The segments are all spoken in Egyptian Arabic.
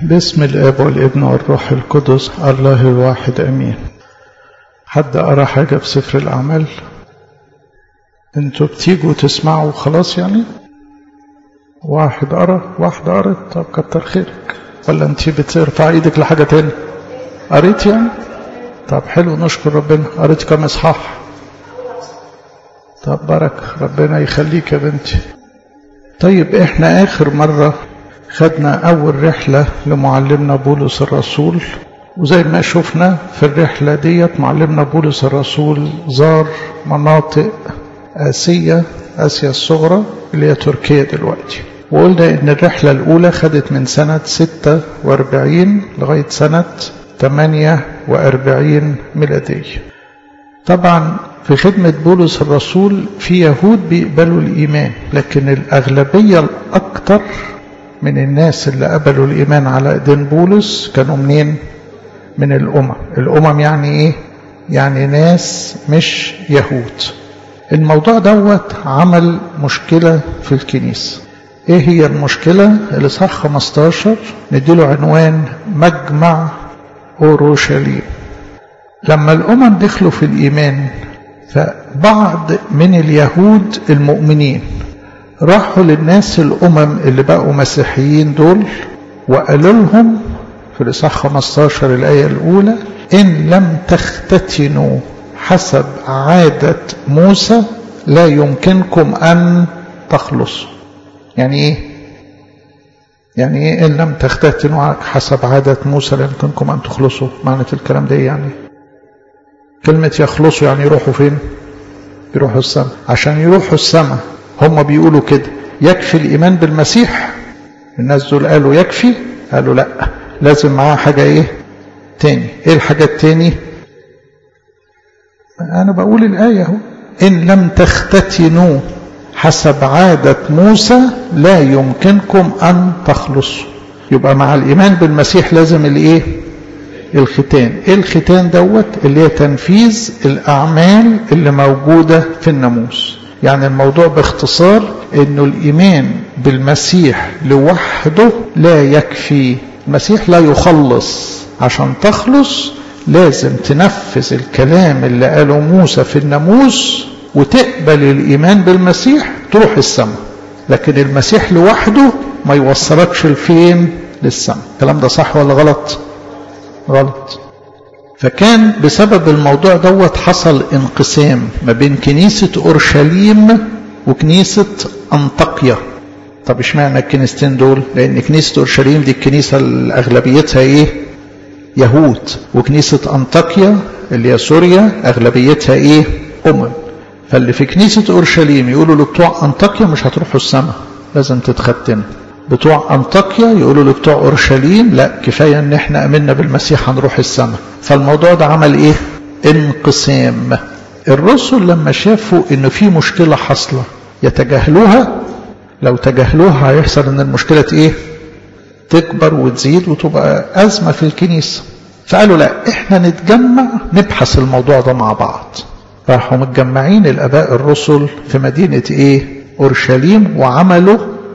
باسم الاب والابن والروح القدس الله الواحد امين حد قرا حاجه في سفر الاعمال انتوا بتيجوا تسمعوا خلاص يعني واحد قرا واحده قرت طب كتر خيرك ولا انت بترفع ايدك لحاجه تاني قريت يعني طب حلو نشكر ربنا قريت كم اصحاح طب بركه ربنا يخليك يا بنتي طيب احنا اخر مره خدنا أول رحلة لمعلمنا بولس الرسول وزي ما شفنا في الرحلة ديت معلمنا بولس الرسول زار مناطق آسيا آسيا الصغرى اللي هي تركيا دلوقتي وقلنا إن الرحلة الأولى خدت من سنة 46 لغاية سنة 48 ميلادية طبعا في خدمة بولس الرسول في يهود بيقبلوا الإيمان لكن الأغلبية الأكثر من الناس اللي قبلوا الإيمان على إيدين بولس كانوا منين؟ من الأمم الأمم يعني إيه؟ يعني ناس مش يهود الموضوع دوت عمل مشكلة في الكنيسة إيه هي المشكلة؟ الإصحاح 15 نديله عنوان مجمع أوروشليم لما الأمم دخلوا في الإيمان فبعض من اليهود المؤمنين راحوا للناس الأمم اللي بقوا مسيحيين دول وقالوا لهم في الإصحاح 15 الآية الأولى إن لم تختتنوا حسب عادة موسى لا يمكنكم أن تخلصوا يعني إيه؟ يعني إيه إن لم تختتنوا حسب عادة موسى لا يمكنكم أن تخلصوا معنى الكلام ده يعني كلمة يخلصوا يعني يروحوا فين يروحوا السماء عشان يروحوا السماء هم بيقولوا كده يكفي الإيمان بالمسيح الناس دول قالوا يكفي قالوا لا لازم معاه حاجة إيه تاني إيه الحاجة التاني أنا بقول الآية اهو إن لم تختتنوا حسب عادة موسى لا يمكنكم أن تخلصوا يبقى مع الإيمان بالمسيح لازم الإيه الختان إيه الختان دوت اللي هي تنفيذ الأعمال اللي موجودة في الناموس يعني الموضوع باختصار انه الايمان بالمسيح لوحده لا يكفي المسيح لا يخلص عشان تخلص لازم تنفذ الكلام اللي قاله موسى في الناموس وتقبل الايمان بالمسيح تروح السماء لكن المسيح لوحده ما يوصلكش لفين للسماء الكلام ده صح ولا غلط غلط فكان بسبب الموضوع دوت حصل انقسام ما بين كنيسة أورشليم وكنيسة أنطاكيا طب اشمعنى الكنيستين دول لأن كنيسة أورشليم دي الكنيسة اللي أغلبيتها إيه يهود وكنيسة أنطاكيا اللي هي سوريا أغلبيتها إيه أمم فاللي في كنيسة أورشليم يقولوا لبتوع أنطاكيا مش هتروحوا السماء لازم تتختنوا بتوع أنطاكيا يقولوا لبتوع أورشليم لا كفاية ان احنا امنا بالمسيح هنروح السماء فالموضوع ده عمل ايه انقسام الرسل لما شافوا انه في مشكلة حاصلة يتجاهلوها لو تجاهلوها هيحصل ان المشكلة ايه تكبر وتزيد وتبقى أزمة في الكنيسة فقالوا لا احنا نتجمع نبحث الموضوع ده مع بعض راحوا متجمعين الاباء الرسل في مدينة ايه اورشليم وعملوا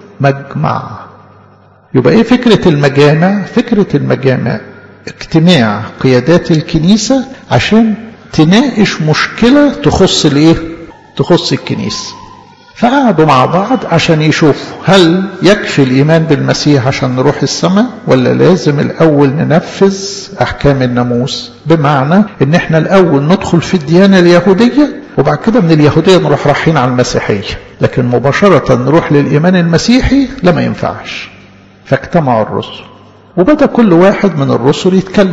مجمع يبقى ايه فكرة المجامع فكرة المجامع اجتماع قيادات الكنيسة عشان تناقش مشكلة تخص الايه تخص الكنيسة فقعدوا مع بعض عشان يشوفوا هل يكفي الإيمان بالمسيح عشان نروح السماء ولا لازم الأول ننفذ أحكام الناموس بمعنى إن إحنا الأول ندخل في الديانة اليهودية وبعد كده من اليهودية نروح رايحين على المسيحية لكن مباشرة نروح للإيمان المسيحي لا ما ينفعش فاجتمعوا الرسل وبدأ كل واحد من الرسل يتكلم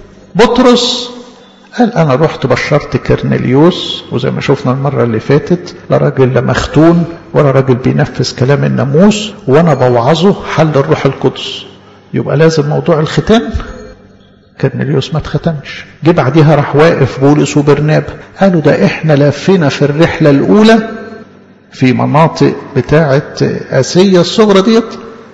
بطرس قال أنا رحت بشرت كرنليوس وزي ما شفنا المرة اللي فاتت لا راجل لا مختون ولا راجل بينفذ كلام الناموس وأنا بوعظه حل الروح القدس يبقى لازم موضوع الختان كرنليوس ما اتختمش جه بعديها راح واقف بولس وبرنابا قالوا ده احنا لفينا في الرحلة الأولى في مناطق بتاعة آسيا الصغرى ديت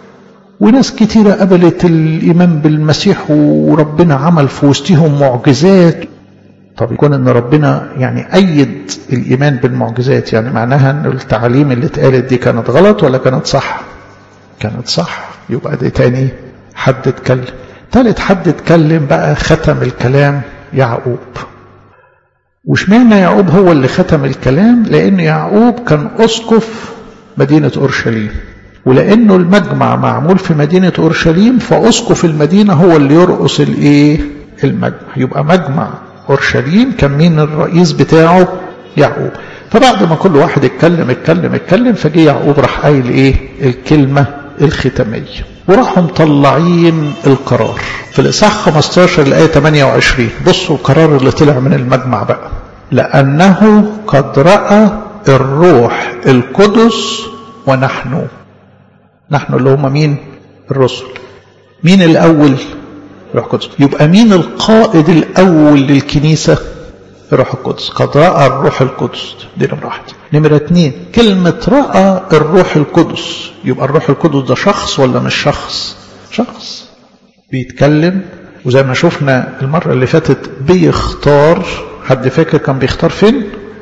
وناس كتيرة قبلت الإيمان بالمسيح وربنا عمل في وسطهم معجزات طب يكون ان ربنا يعني أيد الإيمان بالمعجزات يعني معناها ان التعاليم اللي اتقالت دي كانت غلط ولا كانت صح كانت صح يبقى دي تاني حد اتكلم ثالث حد اتكلم بقى ختم الكلام يعقوب وشمعنا يعقوب هو اللي ختم الكلام لأن يعقوب كان أسقف مدينة أورشليم ولأنه المجمع معمول في مدينة أورشليم فأسقف المدينة هو اللي يرقص الإيه المجمع يبقى مجمع أورشليم كان مين الرئيس بتاعه يعقوب فبعد ما كل واحد اتكلم اتكلم اتكلم فجي يعقوب راح قايل ايه الكلمة الختامية وراحوا مطلعين القرار في الإصحاح 15 الآية 28 بصوا القرار اللي طلع من المجمع بقى لأنه قد رأى الروح القدس ونحن نحن اللي هم مين الرسل مين الأول الروح القدس يبقى مين القائد الأول للكنيسة الروح القدس قد رأى الروح القدس دي نمرة واحد نمرة اتنين كلمة رأى الروح القدس يبقى الروح القدس ده شخص ولا مش شخص شخص بيتكلم وزي ما شفنا المرة اللي فاتت بيختار حد فاكر كان بيختار فين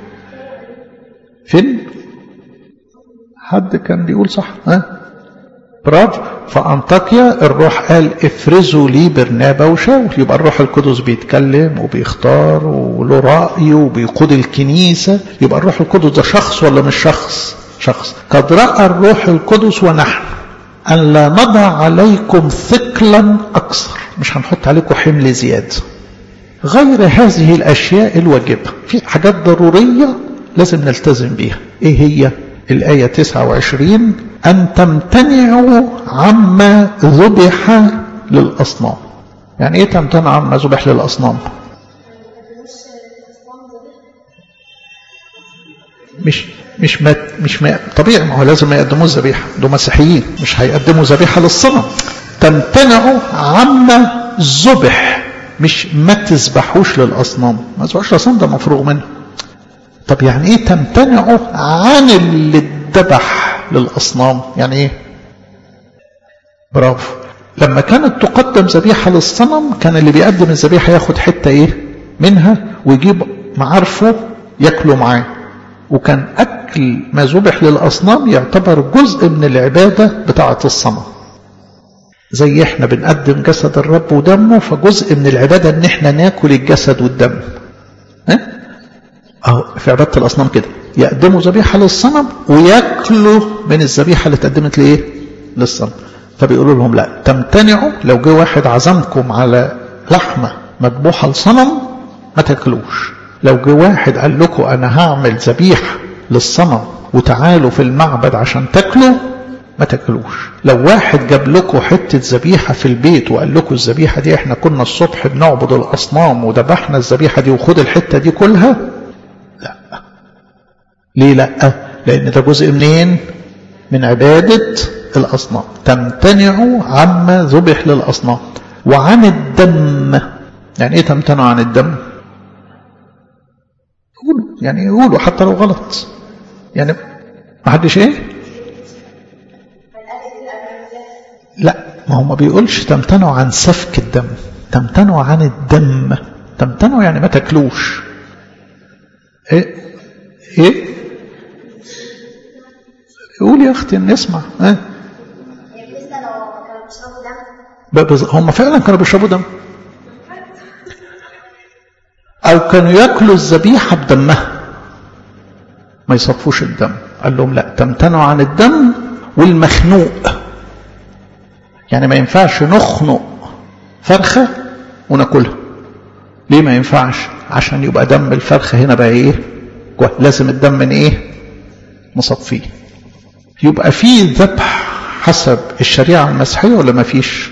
فين حد كان بيقول صح ها برافو فأنطاكيا الروح قال افرزوا لي برنابا وشاول يبقى الروح القدس بيتكلم وبيختار وله رأي وبيقود الكنيسة يبقى الروح القدس ده شخص ولا مش شخص شخص قد رأى الروح القدس ونحن أن لا نضع عليكم ثقلا أكثر مش هنحط عليكم حمل زيادة غير هذه الأشياء الواجبة في حاجات ضرورية لازم نلتزم بيها إيه هي الآية 29 أن تمتنعوا عما ذبح للأصنام يعني إيه تمتنع عما ذبح للأصنام مش مش ما مش ما طبيعي ما هو لازم يقدموا الذبيحه دول مسيحيين مش هيقدموا ذبيحه للصنم تمتنعوا عما ذبح مش ما تذبحوش للاصنام ما تذبحوش للاصنام ده مفروغ منه طب يعني ايه تمتنعوا عن اللي اتذبح للاصنام يعني ايه برافو لما كانت تقدم ذبيحه للصنم كان اللي بيقدم الذبيحه ياخد حته ايه منها ويجيب معارفه ياكلوا معاه وكان أكل ما ذبح للأصنام يعتبر جزء من العبادة بتاعة الصنم زي احنا بنقدم جسد الرب ودمه فجزء من العبادة ان احنا ناكل الجسد والدم ها؟ اهو في عبادة الأصنام كده يقدموا ذبيحة للصنم وياكلوا من الذبيحة اللي اتقدمت لإيه؟ للصنم فبيقولوا لهم لا تمتنعوا لو جه واحد عزمكم على لحمة مذبوحة لصنم ما تاكلوش لو جه واحد قال لكم انا هعمل ذبيحه للصنم وتعالوا في المعبد عشان تاكلوا ما تاكلوش لو واحد جاب لكم حته ذبيحه في البيت وقال لكم الذبيحه دي احنا كنا الصبح بنعبد الاصنام وذبحنا الذبيحه دي وخد الحته دي كلها لا ليه لا لان ده جزء منين من عباده الاصنام تمتنعوا عما ذبح للاصنام وعن الدم يعني ايه تمتنعوا عن الدم قولوا يعني قولوا حتى لو غلط يعني ما حدش ايه لا ما هو ما بيقولش تمتنعوا عن سفك الدم تمتنعوا عن الدم تمتنعوا يعني ما تاكلوش ايه ايه قول يا اختي نسمع ايه هم فعلا كانوا بيشربوا دم أو كانوا يأكلوا الذبيحة بدمها ما يصفوش الدم قال لهم لا تمتنعوا عن الدم والمخنوق يعني ما ينفعش نخنق فرخة وناكلها ليه ما ينفعش عشان يبقى دم الفرخة هنا بقى ايه جوه لازم الدم من ايه مصفيه يبقى في ذبح حسب الشريعة المسيحية ولا ما فيش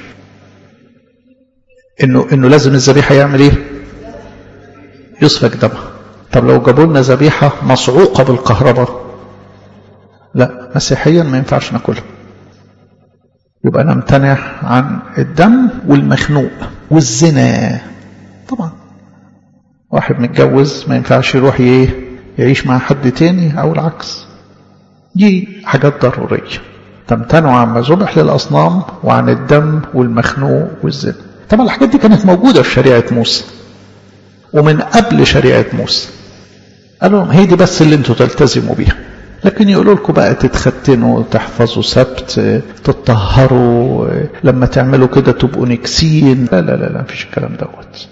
انه انه لازم الذبيحة يعمل ايه يسفك دمها طب لو جابوا لنا ذبيحة مصعوقة بالكهرباء لا مسيحيا ما ينفعش ناكلها يبقى نمتنع عن الدم والمخنوق والزنا طبعا واحد متجوز ما ينفعش يروح ايه يعيش مع حد تاني او العكس دي حاجات ضرورية تمتنع عما ذبح للأصنام وعن الدم والمخنوق والزنا طبعا الحاجات دي كانت موجودة في شريعة موسى ومن قبل شريعة موسى قال لهم هي دي بس اللي انتوا تلتزموا بيها لكن يقولوا لكم بقى تتختنوا تحفظوا سبت تطهروا لما تعملوا كده تبقوا نكسين لا لا لا لا مفيش الكلام دوت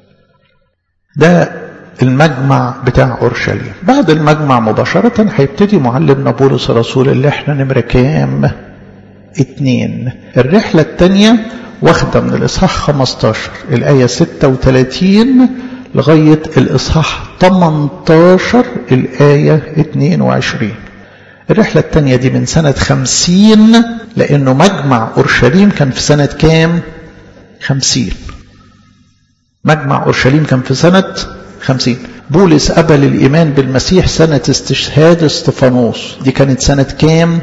ده المجمع بتاع اورشليم بعد المجمع مباشرة هيبتدي معلمنا بولس الرسول اللي احنا نمرة كام اتنين الرحلة التانية واخدة من الإصحاح 15 الآية 36 لغاية الإصحاح 18 الآية 22 الرحلة التانية دي من سنة 50 لأنه مجمع أورشليم كان في سنة كام 50 مجمع أورشليم كان في سنة 50 بولس قبل الإيمان بالمسيح سنة استشهاد استفانوس دي كانت سنة كام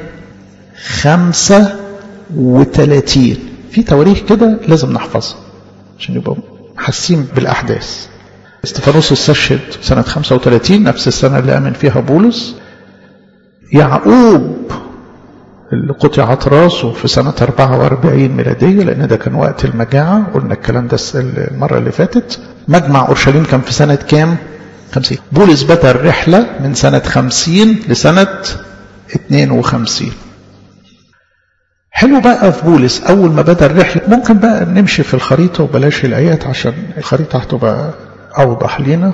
35 في تواريخ كده لازم نحفظها عشان يبقى حاسين بالأحداث استفانوس استشهد سنة 35 نفس السنة اللي آمن فيها بولس يعقوب اللي قطعت راسه في سنة 44 ميلادية لأن ده كان وقت المجاعة قلنا الكلام ده المرة اللي فاتت مجمع أورشليم كان في سنة كام؟ 50 بولس بدأ الرحلة من سنة 50 لسنة 52 حلو بقى في بولس أول ما بدأ الرحلة ممكن بقى نمشي في الخريطة وبلاش الآيات عشان الخريطة هتبقى أوضح لنا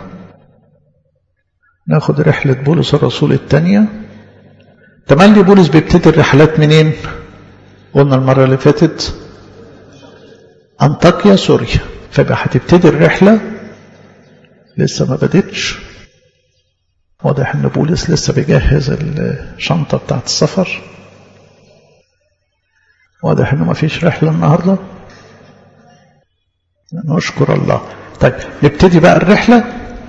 ناخد رحلة بولس الرسول الثانية تملي بولس بيبتدي الرحلات منين قلنا المرة اللي فاتت أنطاكيا سوريا فبقى هتبتدي الرحلة لسه ما بدتش واضح ان بولس لسه بيجهز الشنطة بتاعت السفر واضح انه ما فيش رحلة النهاردة نشكر الله طيب نبتدي بقى الرحلة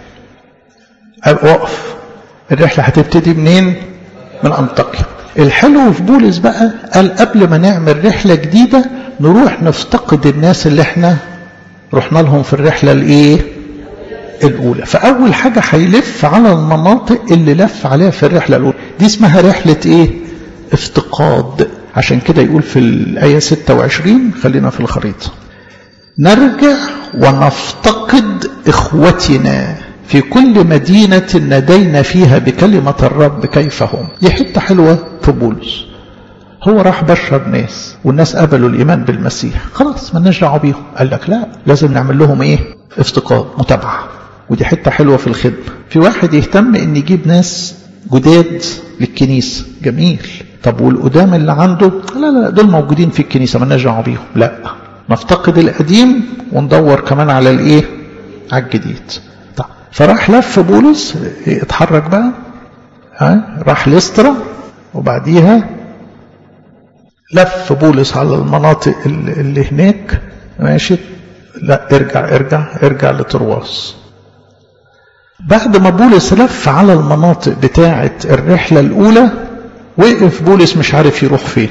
وقف الرحلة هتبتدي منين من أنطاكيا الحلو في بولس بقى قال قبل ما نعمل رحلة جديدة نروح نفتقد الناس اللي احنا رحنا لهم في الرحلة الايه الأولى فأول حاجة هيلف على المناطق اللي لف عليها في الرحلة الأولى دي اسمها رحلة ايه افتقاد عشان كده يقول في الآية 26 خلينا في الخريطة نرجع ونفتقد إخوتنا في كل مدينة نادينا فيها بكلمة الرب كيف هم دي حتة حلوة في بولس هو راح بشر ناس والناس قبلوا الإيمان بالمسيح خلاص ما دعوه بيهم قال لك لا لازم نعمل لهم إيه افتقاد متابعة ودي حتة حلوة في الخدمة في واحد يهتم إن يجيب ناس جداد للكنيسة جميل طب والقدام اللي عنده لا لا دول موجودين في الكنيسة ما دعوه بيهم لا نفتقد القديم وندور كمان على الايه على الجديد طيب فراح لف بولس اتحرك بقى ها راح لسترا وبعديها لف بولس على المناطق اللي هناك ماشي لا ارجع ارجع ارجع لترواس بعد ما بولس لف على المناطق بتاعة الرحلة الأولى وقف بولس مش عارف يروح فين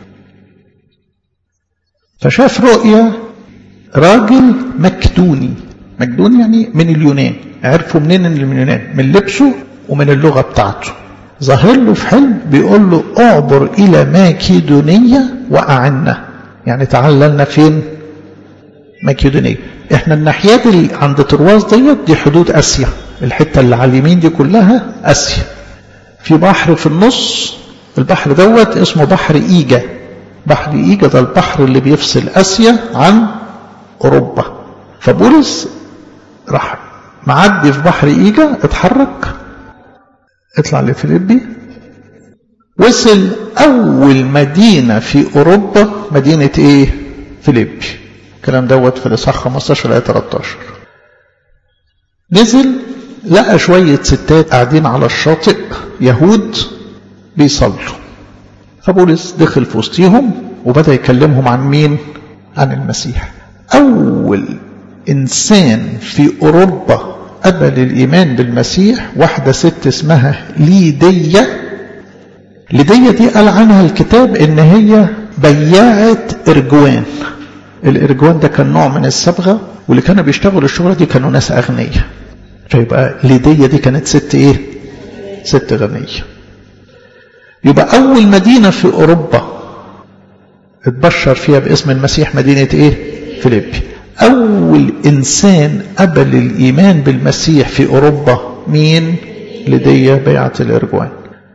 فشاف رؤية راجل مكدوني مكدوني يعني من اليونان عرفوا منين من اليونان من لبسه ومن اللغة بتاعته ظاهر له في حلم بيقول له اعبر إلى ماكيدونية وأعنا يعني تعال لنا فين ماكيدونية احنا الناحيات اللي عند ترواز ديت دي حدود اسيا الحته اللي على اليمين دي كلها اسيا في بحر في النص البحر دوت اسمه بحر ايجا بحر ايجا ده البحر اللي بيفصل اسيا عن اوروبا فبولس راح معدي في بحر ايجا اتحرك اطلع لفيليبي وصل اول مدينه في اوروبا مدينه ايه فيليبي الكلام دوت في الاصحاح 15 ايه 13 نزل لقى شوية ستات قاعدين على الشاطئ يهود بيصلوا فبولس دخل في وسطهم وبدأ يكلمهم عن مين عن المسيح أول إنسان في أوروبا قبل الإيمان بالمسيح واحدة ست اسمها ليدية ليدية دي قال عنها الكتاب إن هي بياعة إرجوان الإرجوان ده كان نوع من الصبغة واللي كانوا بيشتغلوا الشغلة دي كانوا ناس أغنياء فيبقى ليدية دي كانت ست إيه ست غنية يبقى أول مدينة في أوروبا اتبشر فيها باسم المسيح مدينة إيه فيليبي أول إنسان قبل الإيمان بالمسيح في أوروبا مين ليدية بيعة الإرجوان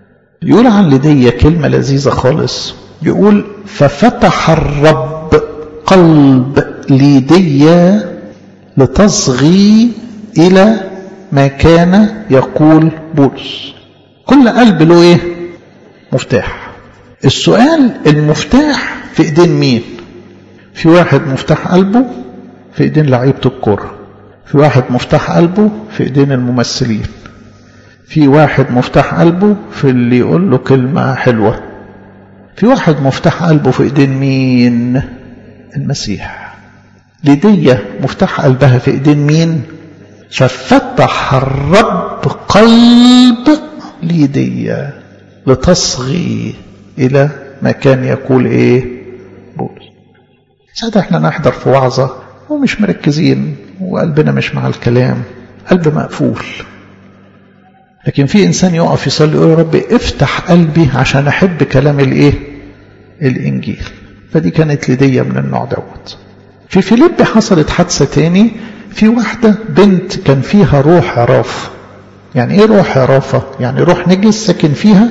يقول عن لدية كلمة لذيذة خالص يقول ففتح الرب قلب ليدية لتصغي إلى ما كان يقول بولس كل قلب له ايه مفتاح السؤال المفتاح في ايدين مين في واحد مفتاح قلبه في ايدين لعيبة الكرة في واحد مفتاح قلبه في ايدين الممثلين في واحد مفتاح قلبه في اللي يقول له كلمة حلوة في واحد مفتاح قلبه في ايدين مين المسيح ليدية مفتاح قلبها في ايدين مين ففتح الرب قلب ليدية لتصغي إلى ما كان يقول إيه بولس ساعتها احنا نحضر في وعظة ومش مركزين وقلبنا مش مع الكلام قلب مقفول لكن في إنسان يقف يصلي يقول يا رب افتح قلبي عشان أحب كلام الإيه الإنجيل فدي كانت لدية من النوع دوت في فيليب حصلت حادثة تاني في واحدة بنت كان فيها روح عرافة يعني ايه روح عرافة يعني روح نجس ساكن فيها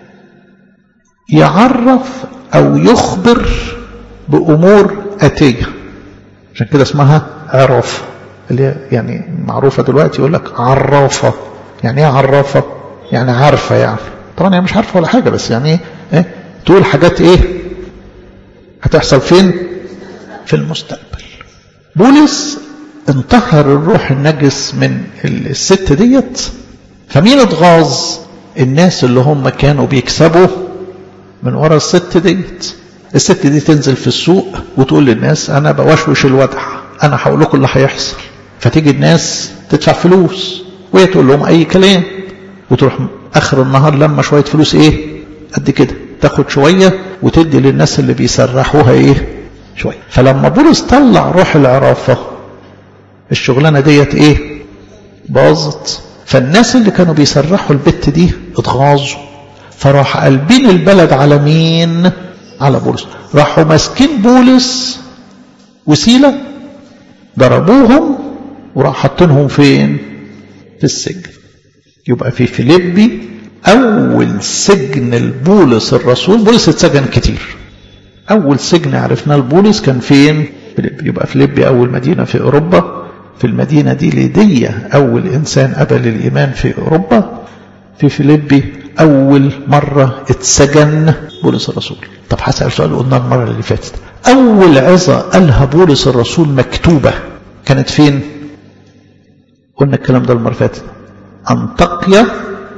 يعرف او يخبر بامور اتية عشان كده اسمها عرافة اللي يعني معروفة دلوقتي يقول لك عرافة يعني ايه عرافة يعني عارفة يعني طبعا هي مش عارفة ولا حاجة بس يعني ايه تقول حاجات ايه هتحصل فين في المستقبل بولس انتحر الروح النجس من الست ديت فمين اتغاظ الناس اللي هم كانوا بيكسبوا من ورا الست ديت الست دي تنزل في السوق وتقول للناس انا بوشوش الوضع انا هقول لكم اللي هيحصل فتيجي الناس تدفع فلوس وهي تقول لهم اي كلام وتروح اخر النهار لما شويه فلوس ايه قد كده تاخد شويه وتدي للناس اللي بيسرحوها ايه شويه فلما بولس طلع روح العرافه الشغلانه ديت ايه باظت فالناس اللي كانوا بيسرحوا البت دي اتغاظوا فراح قلبين البلد على مين على بولس راحوا ماسكين بولس وسيلة ضربوهم وراح حاطينهم فين في السجن يبقى في فيليبي اول سجن البولس الرسول بولس اتسجن كتير اول سجن عرفناه لبولس كان فين فيليبي يبقى فيليبي اول مدينة في اوروبا في المدينة دي ليدية أول إنسان قبل الإيمان في أوروبا في فيليبي أول مرة اتسجن بولس الرسول طب هسأل سؤال قلنا المرة اللي فاتت أول عظة قالها بولس الرسول مكتوبة كانت فين قلنا الكلام ده المرة اللي فاتت أنطاكيا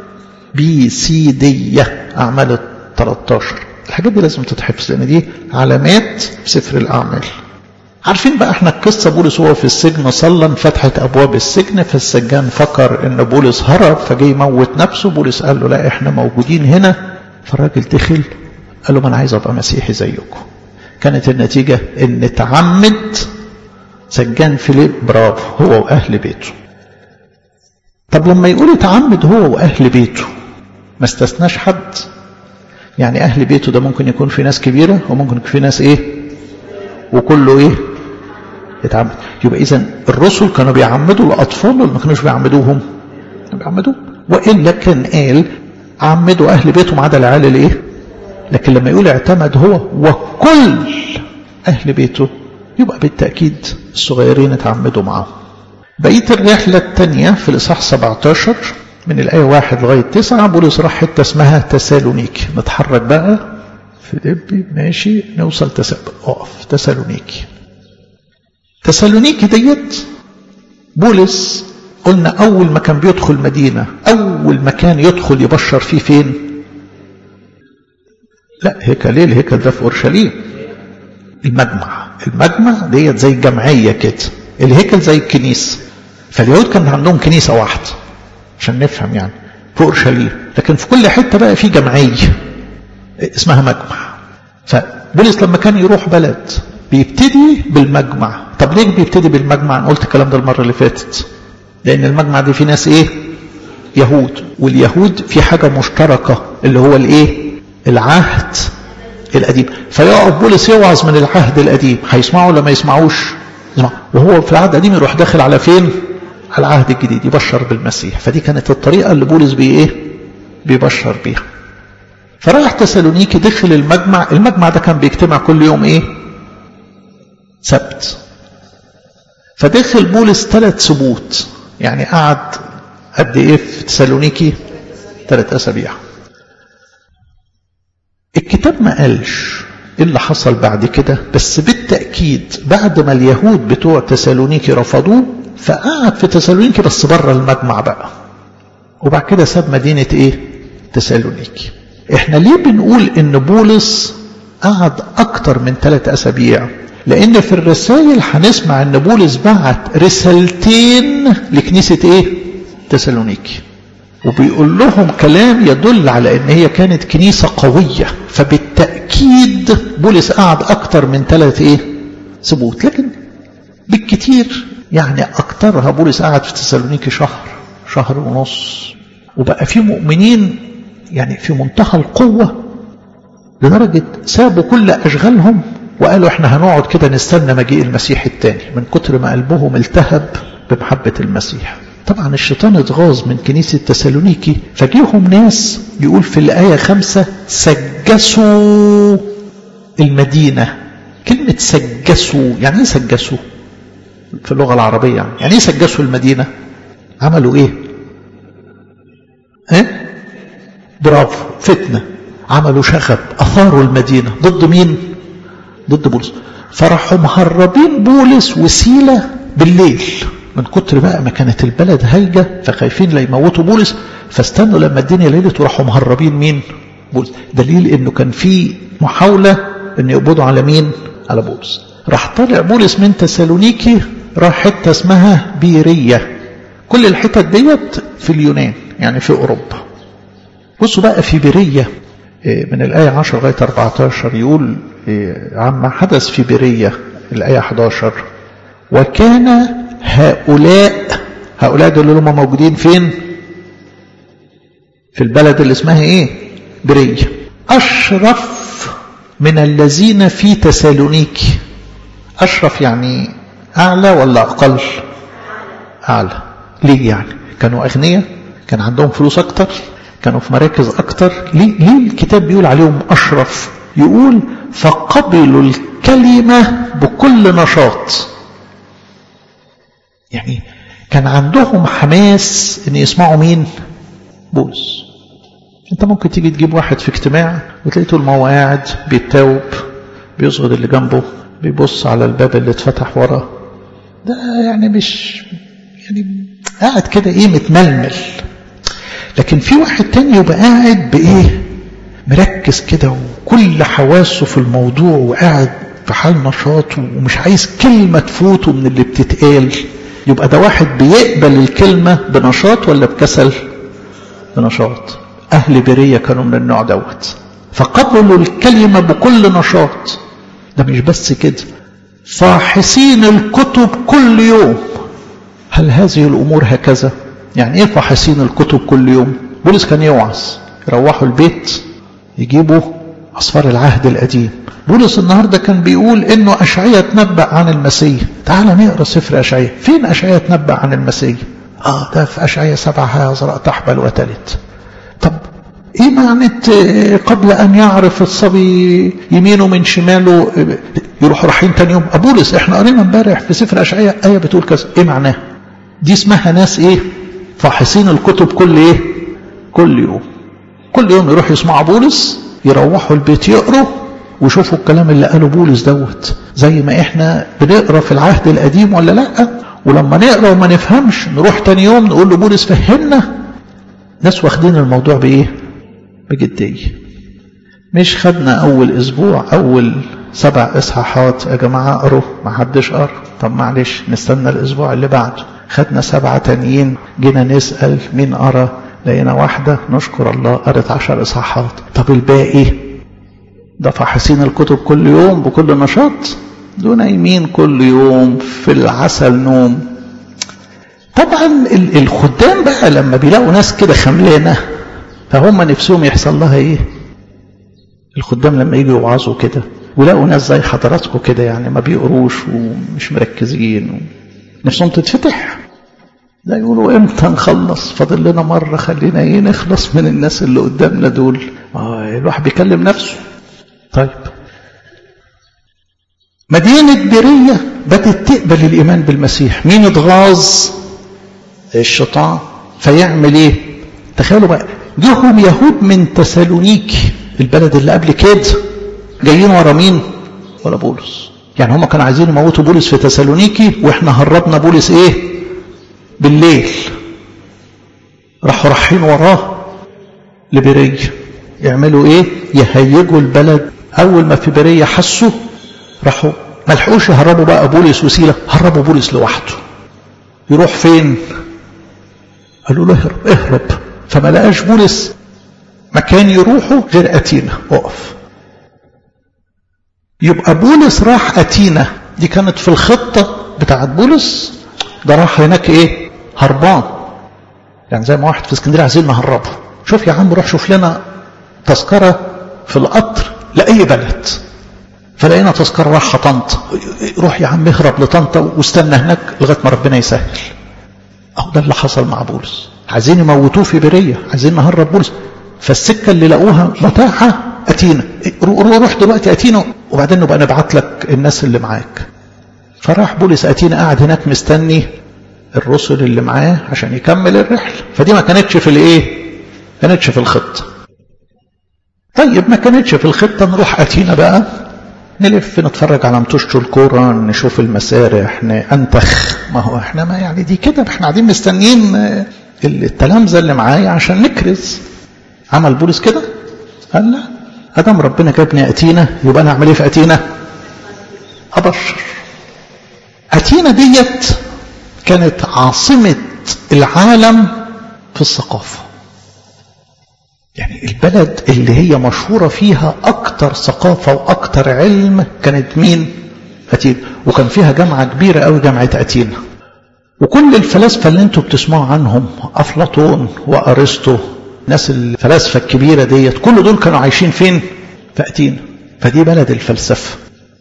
بيسيدية أعمال 13 الحاجات دي لازم تتحفظ لأن دي علامات في سفر الأعمال عارفين بقى احنا القصة بولس هو في السجن صلى انفتحت ابواب السجن فالسجان فكر ان بولس هرب فجاي يموت نفسه بولس قال له لا احنا موجودين هنا فالراجل دخل قال له ما انا عايز ابقى مسيحي زيكم كانت النتيجة ان تعمد سجان فيليب برافو هو واهل بيته طب لما يقول اتعمد هو واهل بيته ما استثناش حد يعني اهل بيته ده ممكن يكون في ناس كبيرة وممكن يكون في ناس ايه وكله ايه يتعمد يبقى اذا الرسل كانوا بيعمدوا الاطفال ولا ما كانوش بيعمدوهم بيعمدوه والا كان قال عمدوا اهل بيته ما عدا العيال الايه لكن لما يقول اعتمد هو وكل اهل بيته يبقى بالتاكيد الصغيرين اتعمدوا معاه بقيه الرحله الثانيه في الاصحاح 17 من الايه 1 لغايه 9 بولس راح حته اسمها تسالونيكي نتحرك بقى فيليبي ماشي نوصل تسب اقف تسالونيكي تسالونيكي ديت بولس قلنا اول ما كان بيدخل مدينه اول مكان يدخل يبشر فيه فين لا هيكل ليه الهيكل ده في اورشليم المجمع المجمع ديت زي جمعيه كده الهيكل زي الكنيسه فاليهود كان عندهم كنيسه واحده عشان نفهم يعني في اورشليم لكن في كل حته بقى في جمعيه اسمها مجمع فبولس لما كان يروح بلد بيبتدي بالمجمع طب ليه بيبتدي بالمجمع انا قلت الكلام ده المره اللي فاتت لان المجمع دي في ناس ايه يهود واليهود في حاجه مشتركه اللي هو الايه العهد القديم فيقف بولس يوعظ من العهد القديم هيسمعوا ولا ما يسمعوش يسمعوا وهو في العهد القديم يروح داخل على فين على العهد الجديد يبشر بالمسيح فدي كانت الطريقه اللي بولس بي ايه بيبشر بيها فراح تسالونيكي دخل المجمع المجمع ده كان بيجتمع كل يوم ايه سبت فدخل بولس ثلاث سبوت يعني قعد قد ايه في تسالونيكي ثلاث اسابيع الكتاب ما قالش ايه اللي حصل بعد كده بس بالتاكيد بعد ما اليهود بتوع تسالونيكي رفضوه فقعد في تسالونيكي بس بره المجمع بقى وبعد كده ساب مدينه ايه تسالونيكي احنا ليه بنقول ان بولس قعد اكتر من ثلاث اسابيع لان في الرسائل هنسمع ان بولس بعت رسالتين لكنيسه ايه تسالونيكي وبيقول لهم كلام يدل على ان هي كانت كنيسه قويه فبالتاكيد بولس قعد اكتر من ثلاث ايه سبوت لكن بالكتير يعني اكترها بولس قعد في تسالونيكي شهر شهر ونص وبقى في مؤمنين يعني في منتهى القوه لدرجه سابوا كل اشغالهم وقالوا احنا هنقعد كده نستنى مجيء المسيح الثاني من كتر ما قلبهم التهب بمحبه المسيح طبعا الشيطان اتغاظ من كنيسة تسالونيكي فجيهم ناس يقول في الآية خمسة سجسوا المدينة كلمة سجسوا يعني ايه سجسوا في اللغة العربية يعني, يعني ايه سجسوا المدينة عملوا ايه ايه برافو فتنة عملوا شغب أثاروا المدينة ضد مين ضد بولس فراحوا مهربين بولس وسيلة بالليل من كتر بقى ما كانت البلد هايجة فخايفين لا يموتوا بولس فاستنوا لما الدنيا ليلت وراحوا مهربين مين بولس دليل انه كان في محاولة ان يقبضوا على مين على بولس راح طالع بولس من تسالونيكي راح حتة اسمها بيرية كل الحتت ديت في اليونان يعني في اوروبا بصوا بقى في بيرية من الآية 10 لغاية 14 يقول عما حدث في بيرية الآية 11 وكان هؤلاء هؤلاء دول اللي هم موجودين فين في البلد اللي اسمها ايه برية اشرف من الذين في تسالونيكي اشرف يعني اعلى ولا اقل اعلى ليه يعني كانوا اغنياء كان عندهم فلوس اكتر كانوا في مراكز اكتر ليه, ليه الكتاب بيقول عليهم اشرف يقول فقبلوا الكلمة بكل نشاط يعني كان عندهم حماس ان يسمعوا مين بولس انت ممكن تيجي تجيب واحد في اجتماع وتلاقيه طول ما هو قاعد بيتاوب بيصغد اللي جنبه بيبص على الباب اللي اتفتح وراه ده يعني مش يعني قاعد كده ايه متململ لكن في واحد تاني يبقى قاعد بايه مركز كده وكل حواسه في الموضوع وقاعد في حال نشاط ومش عايز كلمة تفوته من اللي بتتقال يبقى ده واحد بيقبل الكلمة بنشاط ولا بكسل بنشاط أهل برية كانوا من النوع دوت فقبلوا الكلمة بكل نشاط ده مش بس كده فاحصين الكتب كل يوم هل هذه الأمور هكذا يعني إيه فاحصين الكتب كل يوم بولس كان يوعظ يروحوا البيت يجيبوا أصفار العهد القديم بولس النهاردة كان بيقول إنه أشعية تنبأ عن المسيح تعال نقرأ سفر أشعية فين أشعية تنبأ عن المسيح آه ده في أشعية سبعة هيزرع تحبل وتلت طب إيه معنى قبل أن يعرف الصبي يمينه من شماله يروح رايحين تاني يوم أبولس إحنا قرينا امبارح في سفر أشعية آية بتقول كذا إيه معناه دي اسمها ناس إيه فاحصين الكتب كل إيه كل يوم كل يوم يروح يسمعوا بولس يروحوا البيت يقروا وشوفوا الكلام اللي قاله بولس دوت زي ما احنا بنقرا في العهد القديم ولا لا ولما نقرا وما نفهمش نروح تاني يوم نقول له بولس فهمنا ناس واخدين الموضوع بايه بجديه مش خدنا اول اسبوع اول سبع اصحاحات يا جماعه اقروا ما حدش قرا طب معلش نستنى الاسبوع اللي بعده خدنا سبعه تانيين جينا نسال مين قرا لقينا واحدة نشكر الله قرت عشر إصحاحات طب الباقي ده فاحصين الكتب كل يوم بكل نشاط دون نايمين كل يوم في العسل نوم طبعا الخدام بقى لما بيلاقوا ناس كده خملانة فهم نفسهم يحصل لها ايه الخدام لما يجوا يوعظوا كده ولاقوا ناس زي حضراتكم كده يعني ما بيقروش ومش مركزين و... نفسهم تتفتح لا يقولوا امتى نخلص فاضل لنا مرة خلينا ايه نخلص من الناس اللي قدامنا دول آه الواحد بيكلم نفسه طيب مدينة بيرية بدأت تقبل الإيمان بالمسيح مين اتغاظ الشيطان فيعمل ايه تخيلوا بقى جيهم يهود من تسالونيكي البلد اللي قبل كده جايين ورا مين ورا بولس يعني هم كانوا عايزين يموتوا بولس في تسالونيكي واحنا هربنا بولس ايه بالليل راحوا رايحين وراه لبرية يعملوا ايه يهيجوا البلد اول ما في برية حسوا راحوا ما لحقوش يهربوا بقى بولس وسيلة هربوا بولس لوحده يروح فين قالوا له اهرب اهرب فما لقاش بولس مكان يروحوا غير أتينا وقف يبقى بولس راح أتينا دي كانت في الخطة بتاعت بولس ده راح هناك ايه هربان يعني زي ما واحد في اسكندريه عايزين نهربه شوف يا عم روح شوف لنا تذكرة في القطر لأي بلد فلقينا تذكرة راح طنطا روح يا عم اهرب لطنطا واستنى هناك لغاية ما ربنا يسهل أهو ده اللي حصل مع بولس عايزين يموتوه في برية عايزين نهرب بولس فالسكة اللي لقوها متاحة أتينا روح دلوقتي أتينا وبعدين نبقى نبعت لك الناس اللي معاك فراح بولس أتينا قاعد هناك مستني الرسل اللي معاه عشان يكمل الرحلة فدي ما كانتش في الايه كانتش في الخطة طيب ما كانتش في الخطة نروح أتينا بقى نلف نتفرج على متوشة الكورة نشوف المسارح ننتخ ما هو احنا ما يعني دي كده احنا قاعدين مستنيين التلامذة اللي معايا عشان نكرز عمل بولس كده قال لا ادم ربنا جابني اتينا يبقى انا اعمل ايه في اتينا ابشر اتينا ديت كانت عاصمة العالم في الثقافة يعني البلد اللي هي مشهورة فيها أكتر ثقافة وأكتر علم كانت مين؟ أتينا وكان فيها جامعة كبيرة أوي جامعة أتينا وكل الفلاسفة اللي انتوا بتسمعوا عنهم أفلاطون وأرسطو ناس الفلاسفة الكبيرة ديت كل دول كانوا عايشين فين؟ في أتينا فدي بلد الفلسفة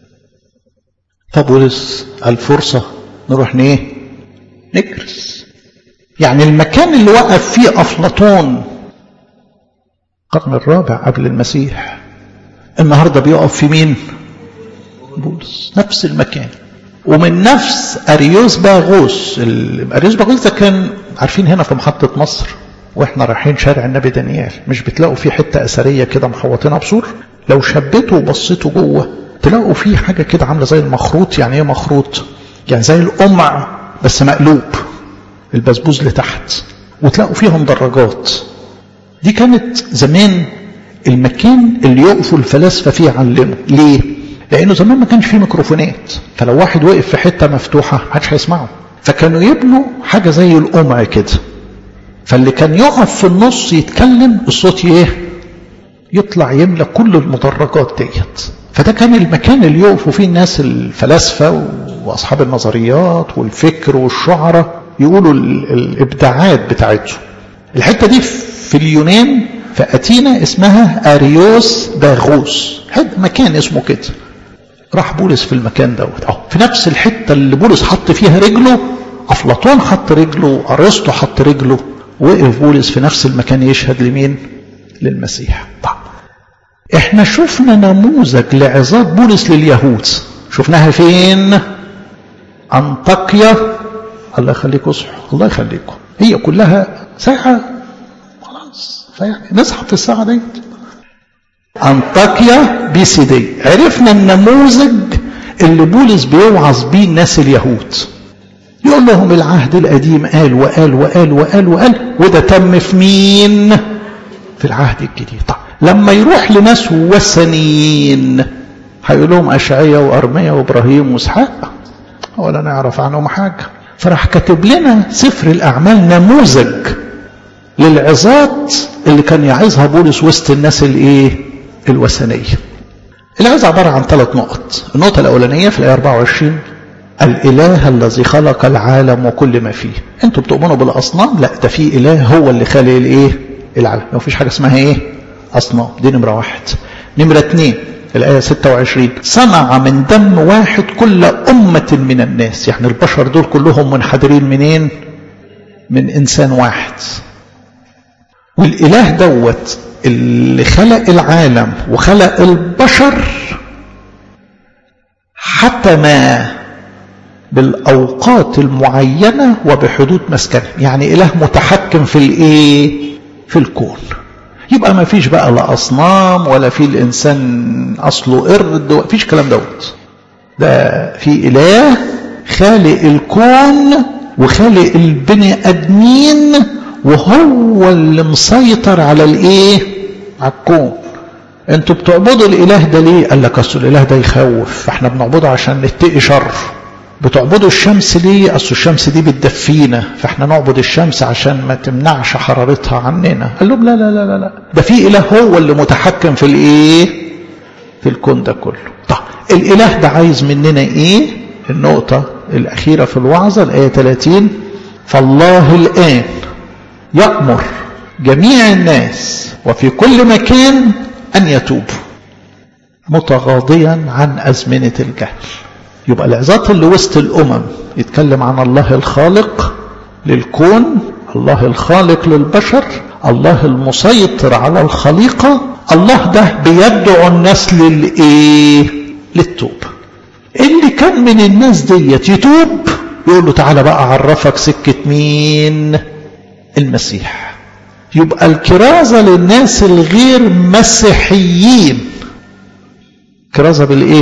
فبولس الفرصة نروح نيه نكرس يعني المكان اللي وقف فيه أفلاطون القرن الرابع قبل المسيح النهاردة بيقف في مين بولس نفس المكان ومن نفس أريوس باغوس أريوس باغوس ده كان عارفين هنا في محطة مصر واحنا رايحين شارع النبي دانيال مش بتلاقوا فيه حتة أثرية كده محوطينها بسور لو شبيتوا وبصيتوا جوه تلاقوا فيه حاجة كده عاملة زي المخروط يعني ايه مخروط يعني زي القمع بس مقلوب البسبوز لتحت وتلاقوا فيهم دراجات دي كانت زمان المكان اللي يقفوا الفلاسفة فيه يعلموا ليه؟ لأنه زمان ما كانش فيه ميكروفونات فلو واحد وقف في حتة مفتوحة محدش هيسمعه فكانوا يبنوا حاجة زي القمع كده فاللي كان يقف في النص يتكلم الصوت ايه يطلع يملى كل المدرجات ديت فده كان المكان اللي يقفوا فيه الناس الفلاسفة وأصحاب النظريات والفكر والشعراء يقولوا الإبداعات بتاعتهم الحتة دي في اليونان في أتينا اسمها أريوس باغوس مكان اسمه كده راح بولس في المكان دوت اهو في نفس الحتة اللي بولس حط فيها رجله أفلاطون حط رجله أرسطو حط رجله وقف بولس في نفس المكان يشهد لمين للمسيح طب احنا شفنا نموذج لعظات بولس لليهود شفناها فين انطاكيا الله يخليكم اصحوا الله يخليكم هي كلها ساعة خلاص فيعني نصحى في الساعة ديت انطاكيا بي سي دي عرفنا النموذج اللي بولس بيوعظ بيه الناس اليهود يقول لهم العهد القديم قال وقال وقال وقال وقال وده تم في مين في العهد الجديد طب لما يروح لناس وثنيين هيقول لهم أشعية وأرمية وإبراهيم وإسحاق ولا نعرف عنهم حاجة فراح كاتب لنا سفر الأعمال نموذج للعظات اللي كان يعظها بولس وسط الناس الايه الوثنية العظة عبارة عن ثلاث نقط النقطة الأولانية في الآية 24 الإله الذي خلق العالم وكل ما فيه انتوا بتؤمنوا بالأصنام لا ده في إله هو اللي خالق الايه العالم ما فيش حاجة اسمها ايه أصنام دي نمرة واحد نمرة اثنين الآية 26 صنع من دم واحد كل أمة من الناس يعني البشر دول كلهم منحدرين منين من إنسان واحد والإله دوت اللي خلق العالم وخلق البشر حتم بالأوقات المعينة وبحدود مسكنه يعني إله متحكم في الإيه في الكون يبقى ما فيش بقى لا أصنام ولا في الإنسان أصله قرد ما فيش كلام دوت ده في إله خالق الكون وخالق البني آدمين وهو اللي مسيطر على الإيه على الكون انتوا بتعبدوا الاله ده ليه قال لك اصل الاله ده يخوف فاحنا بنعبده عشان نتقي شر بتعبدوا الشمس ليه اصل الشمس دي بتدفينا فاحنا نعبد الشمس عشان ما تمنعش حرارتها عننا قال لهم لا لا لا لا, لا. ده في اله هو اللي متحكم في الايه في الكون ده كله طب الاله ده عايز مننا ايه النقطه الاخيره في الوعظه الايه 30 فالله الان يامر جميع الناس وفي كل مكان أن يتوبوا متغاضيا عن أزمنة الجهل يبقى العظات اللي وسط الأمم يتكلم عن الله الخالق للكون الله الخالق للبشر الله المسيطر على الخليقة الله ده بيدعو الناس للإيه للتوب اللي كان من الناس ديت يتوب يقول له تعالى بقى أعرفك سكة مين المسيح يبقى الكرازة للناس الغير مسيحيين كرازة بالإيه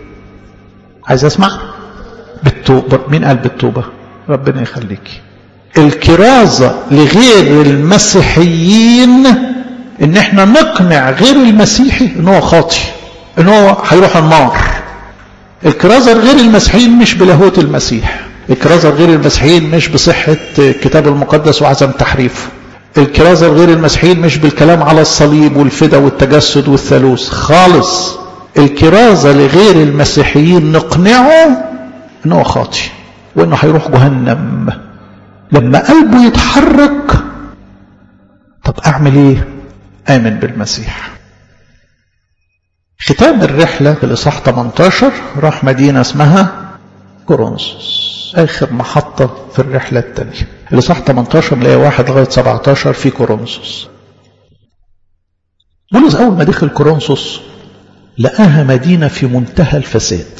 عايز أسمع بالتوبة مين قال بالتوبة ربنا يخليك الكرازة لغير المسيحيين ان احنا نقنع غير المسيحي ان هو خاطي ان هو هيروح النار الكرازة غير المسيحيين مش بلاهوت المسيح الكرازة غير المسيحيين مش بصحة الكتاب المقدس وعدم تحريفه الكرازة غير المسيحيين مش بالكلام على الصليب والفدا والتجسد والثالوث خالص الكرازة لغير المسيحيين نقنعه ان هو خاطي وانه هيروح جهنم لما قلبه يتحرك طب اعمل ايه امن بالمسيح ختام الرحلة في الإصحاح 18 راح مدينة اسمها كورنثوس آخر محطة في الرحلة الثانية الإصحاح 18 ملاقي واحد لغاية 17 في كورنثوس بولس أول ما دخل كورنثوس لقاها مدينة في منتهى الفساد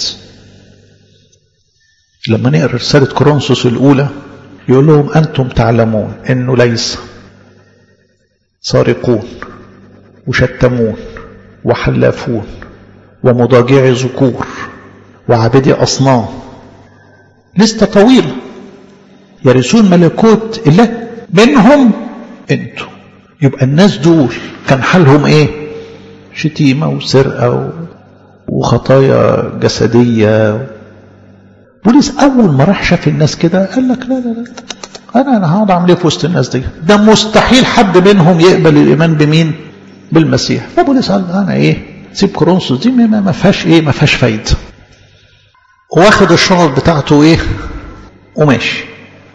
لما نقرا رسالة كورنثوس الأولى يقول لهم أنتم تعلمون أنه ليس سارقون وشتمون وحلافون ومضاجعي ذكور وعابدي أصنام لستة طويلة يرثون ملكوت الله منهم انتوا يبقى الناس دول كان حالهم ايه شتيمة وسرقة وخطايا جسدية بوليس أول ما راح شاف الناس كده قال لك لا لا لا أنا أنا هقعد أعمل إيه في وسط الناس دي؟ ده مستحيل حد منهم يقبل الإيمان بمين؟ بالمسيح فبوليس قال أنا إيه؟ سيب كورنثوس دي ما فيهاش إيه؟ ما فيهاش فايدة. واخد الشنط بتاعته إيه؟ وماشي.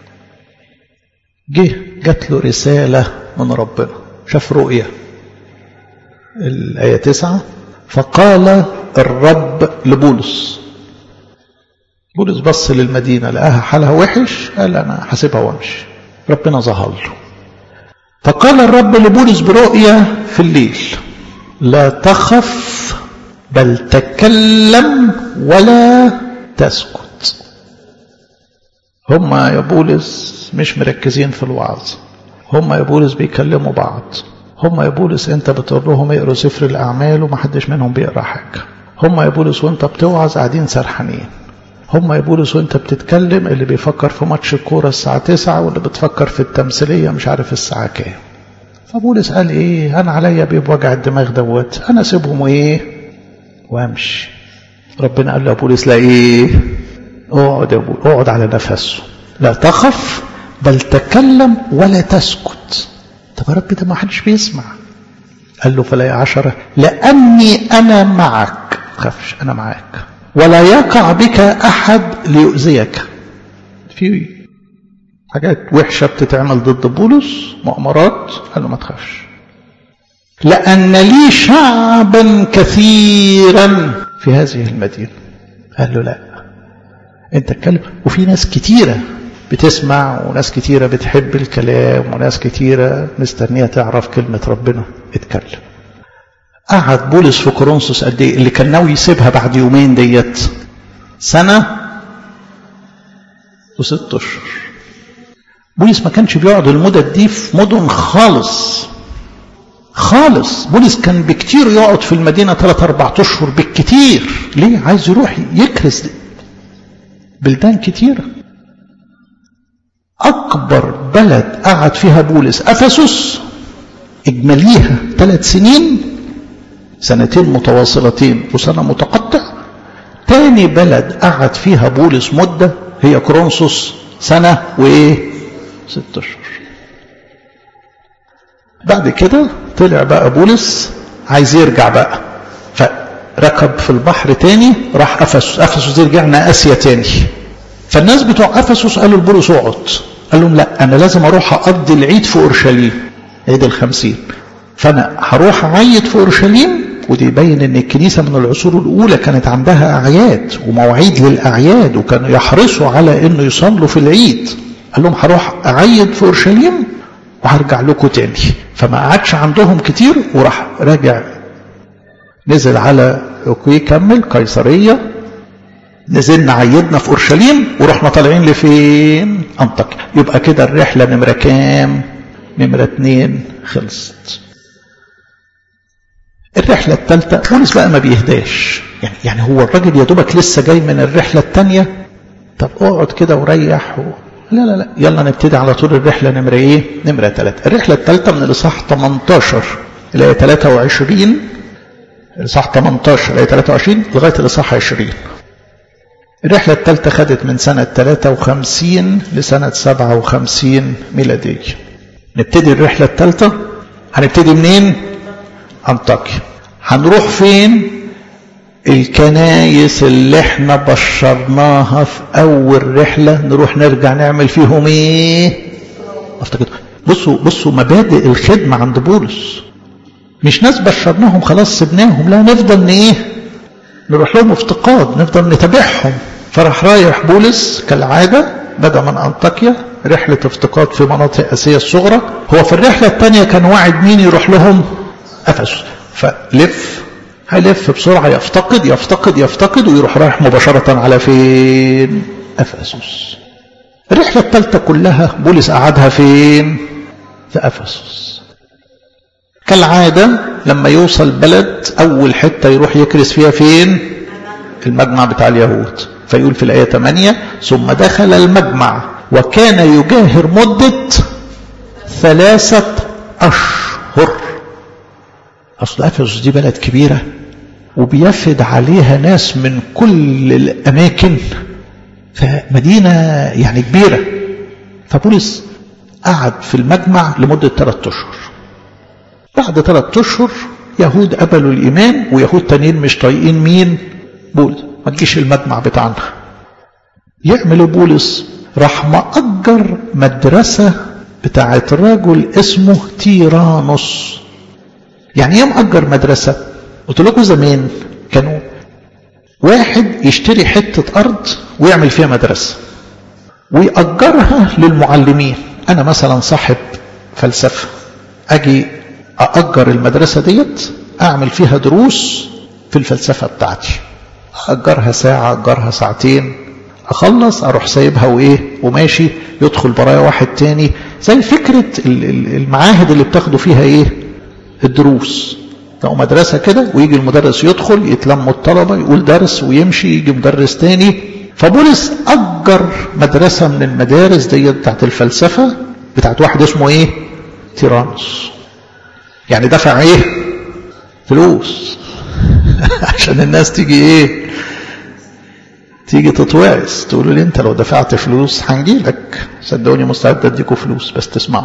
جه جات له رسالة من ربنا شاف رؤية الآية تسعة فقال الرب لبولس بولس بص للمدينة لقاها حالها وحش قال أنا حاسبها وامشي ربنا ظهر له فقال الرب لبولس برؤية في الليل لا تخف بل تكلم ولا تسكت هما يا بولس مش مركزين في الوعظ هما يا بولس بيكلموا بعض هما يا بولس انت بتقول لهم اقروا سفر الاعمال ومحدش منهم بيقرا حاجه هما يا بولس وانت بتوعظ قاعدين سرحانين هم يا بولس وانت بتتكلم اللي بيفكر في ماتش الكورة الساعة تسعة واللي بتفكر في التمثيلية مش عارف الساعة كام فبولس قال ايه انا عليا بوجع الدماغ دوت انا اسيبهم وايه وامشي ربنا قال له يا بولس لا ايه اقعد يا بولس اقعد على نفسه لا تخف بل تكلم ولا تسكت طب يا رب ده ما حدش بيسمع قال له فلا عشرة لأني أنا معك تخافش أنا معاك ولا يقع بك أحد ليؤذيك في حاجات وحشة بتتعمل ضد بولس مؤامرات قال له ما تخافش لأن لي شعبا كثيرا في هذه المدينة قال له لا انت اتكلم وفي ناس كتيرة بتسمع وناس كتيرة بتحب الكلام وناس كتيرة مستنية تعرف كلمة ربنا اتكلم قعد بولس في كورنثوس قد ايه اللي كان ناوي يسيبها بعد يومين ديت سنة وست اشهر بولس ما كانش بيقعد المدد دي في مدن خالص خالص بولس كان بكتير يقعد في المدينة ثلاث أربع أشهر بالكتير ليه عايز يروح يكرس بلدان كتيرة أكبر بلد قعد فيها بولس أفسس إجماليها ثلاث سنين سنتين متواصلتين وسنة متقطع تاني بلد قعد فيها بولس مدة هي كورنثوس سنة وإيه ست أشهر بعد كده طلع بقى بولس عايز يرجع بقى فركب في البحر تاني راح أفسس أفسس دي رجعنا آسيا تاني فالناس بتوع أفسس قالوا لبولس اقعد قال لهم لا أنا لازم أروح أقضي العيد في أورشليم عيد الخمسين فأنا هروح أعيد في أورشليم ودي يبين ان الكنيسة من العصور الاولى كانت عندها اعياد ومواعيد للاعياد وكانوا يحرصوا على انه يصلوا في العيد قال لهم هروح اعيد في اورشليم وهرجع لكم تاني فما قعدش عندهم كتير وراح راجع نزل على اوكي كمل قيصرية نزلنا عيدنا في اورشليم ورحنا طالعين لفين انطاكيا يبقى كده الرحلة نمرة كام نمرة اتنين خلصت الرحلة الثالثة بولس بقى ما بيهداش يعني يعني هو الراجل يا دوبك لسه جاي من الرحلة الثانية طب اقعد كده وريح و... لا لا لا يلا نبتدي على طول الرحلة نمرة ايه؟ نمرة ثلاثة الرحلة الثالثة من الإصحاح 18 اللي هي 23 الإصحاح 18 اللي هي 23 لغاية الإصحاح 20 الرحلة الثالثة خدت من سنة 53 لسنة 57 ميلادية نبتدي الرحلة الثالثة هنبتدي منين؟ أنطاكيا هنروح فين الكنايس اللي احنا بشرناها في أول رحلة نروح نرجع نعمل فيهم ايه افتكر بصوا بصوا مبادئ الخدمة عند بولس مش ناس بشرناهم خلاص سبناهم لا نفضل ايه نروح لهم افتقاد نفضل نتابعهم فراح رايح بولس كالعادة بدأ من أنطاكيا رحلة افتقاد في مناطق آسيا الصغرى هو في الرحلة الثانية كان واعد مين يروح لهم أفسس فلف هيلف بسرعة يفتقد يفتقد يفتقد ويروح رايح مباشرة على فين أفسس الرحلة الثالثة كلها بولس قعدها فين في أفسس كالعادة لما يوصل بلد أول حتة يروح يكرس فيها فين المجمع بتاع اليهود فيقول في الآية 8 ثم دخل المجمع وكان يجاهر مدة ثلاثة أشهر أصل أفسس دي بلد كبيرة وبيفد عليها ناس من كل الأماكن فمدينة يعني كبيرة فبولس قعد في المجمع لمدة ثلاثة أشهر بعد ثلاثة أشهر يهود قبلوا الإيمان ويهود تانيين مش طايقين مين بولس ما تجيش المجمع بتاعنا يعمل بولس راح مأجر مدرسة بتاعت رجل اسمه تيرانوس يعني ايه مأجر مدرسة قلت لكم زمان كانوا واحد يشتري حتة أرض ويعمل فيها مدرسة ويأجرها للمعلمين أنا مثلا صاحب فلسفة أجي أأجر المدرسة ديت أعمل فيها دروس في الفلسفة بتاعتي أأجرها ساعة أأجرها ساعتين أخلص أروح سايبها وإيه وماشي يدخل برايا واحد تاني زي فكرة المعاهد اللي بتاخدوا فيها إيه الدروس لو مدرسة كده ويجي المدرس يدخل يتلموا الطلبة يقول درس ويمشي يجي مدرس تاني فبولس أجر مدرسة من المدارس دي بتاعت الفلسفة بتاعت واحد اسمه ايه تيرانوس يعني دفع ايه فلوس عشان الناس تيجي ايه تيجي تتوعظ تقولوا لي انت لو دفعت فلوس هنجيلك صدقوني مستعد اديكوا فلوس بس تسمعوا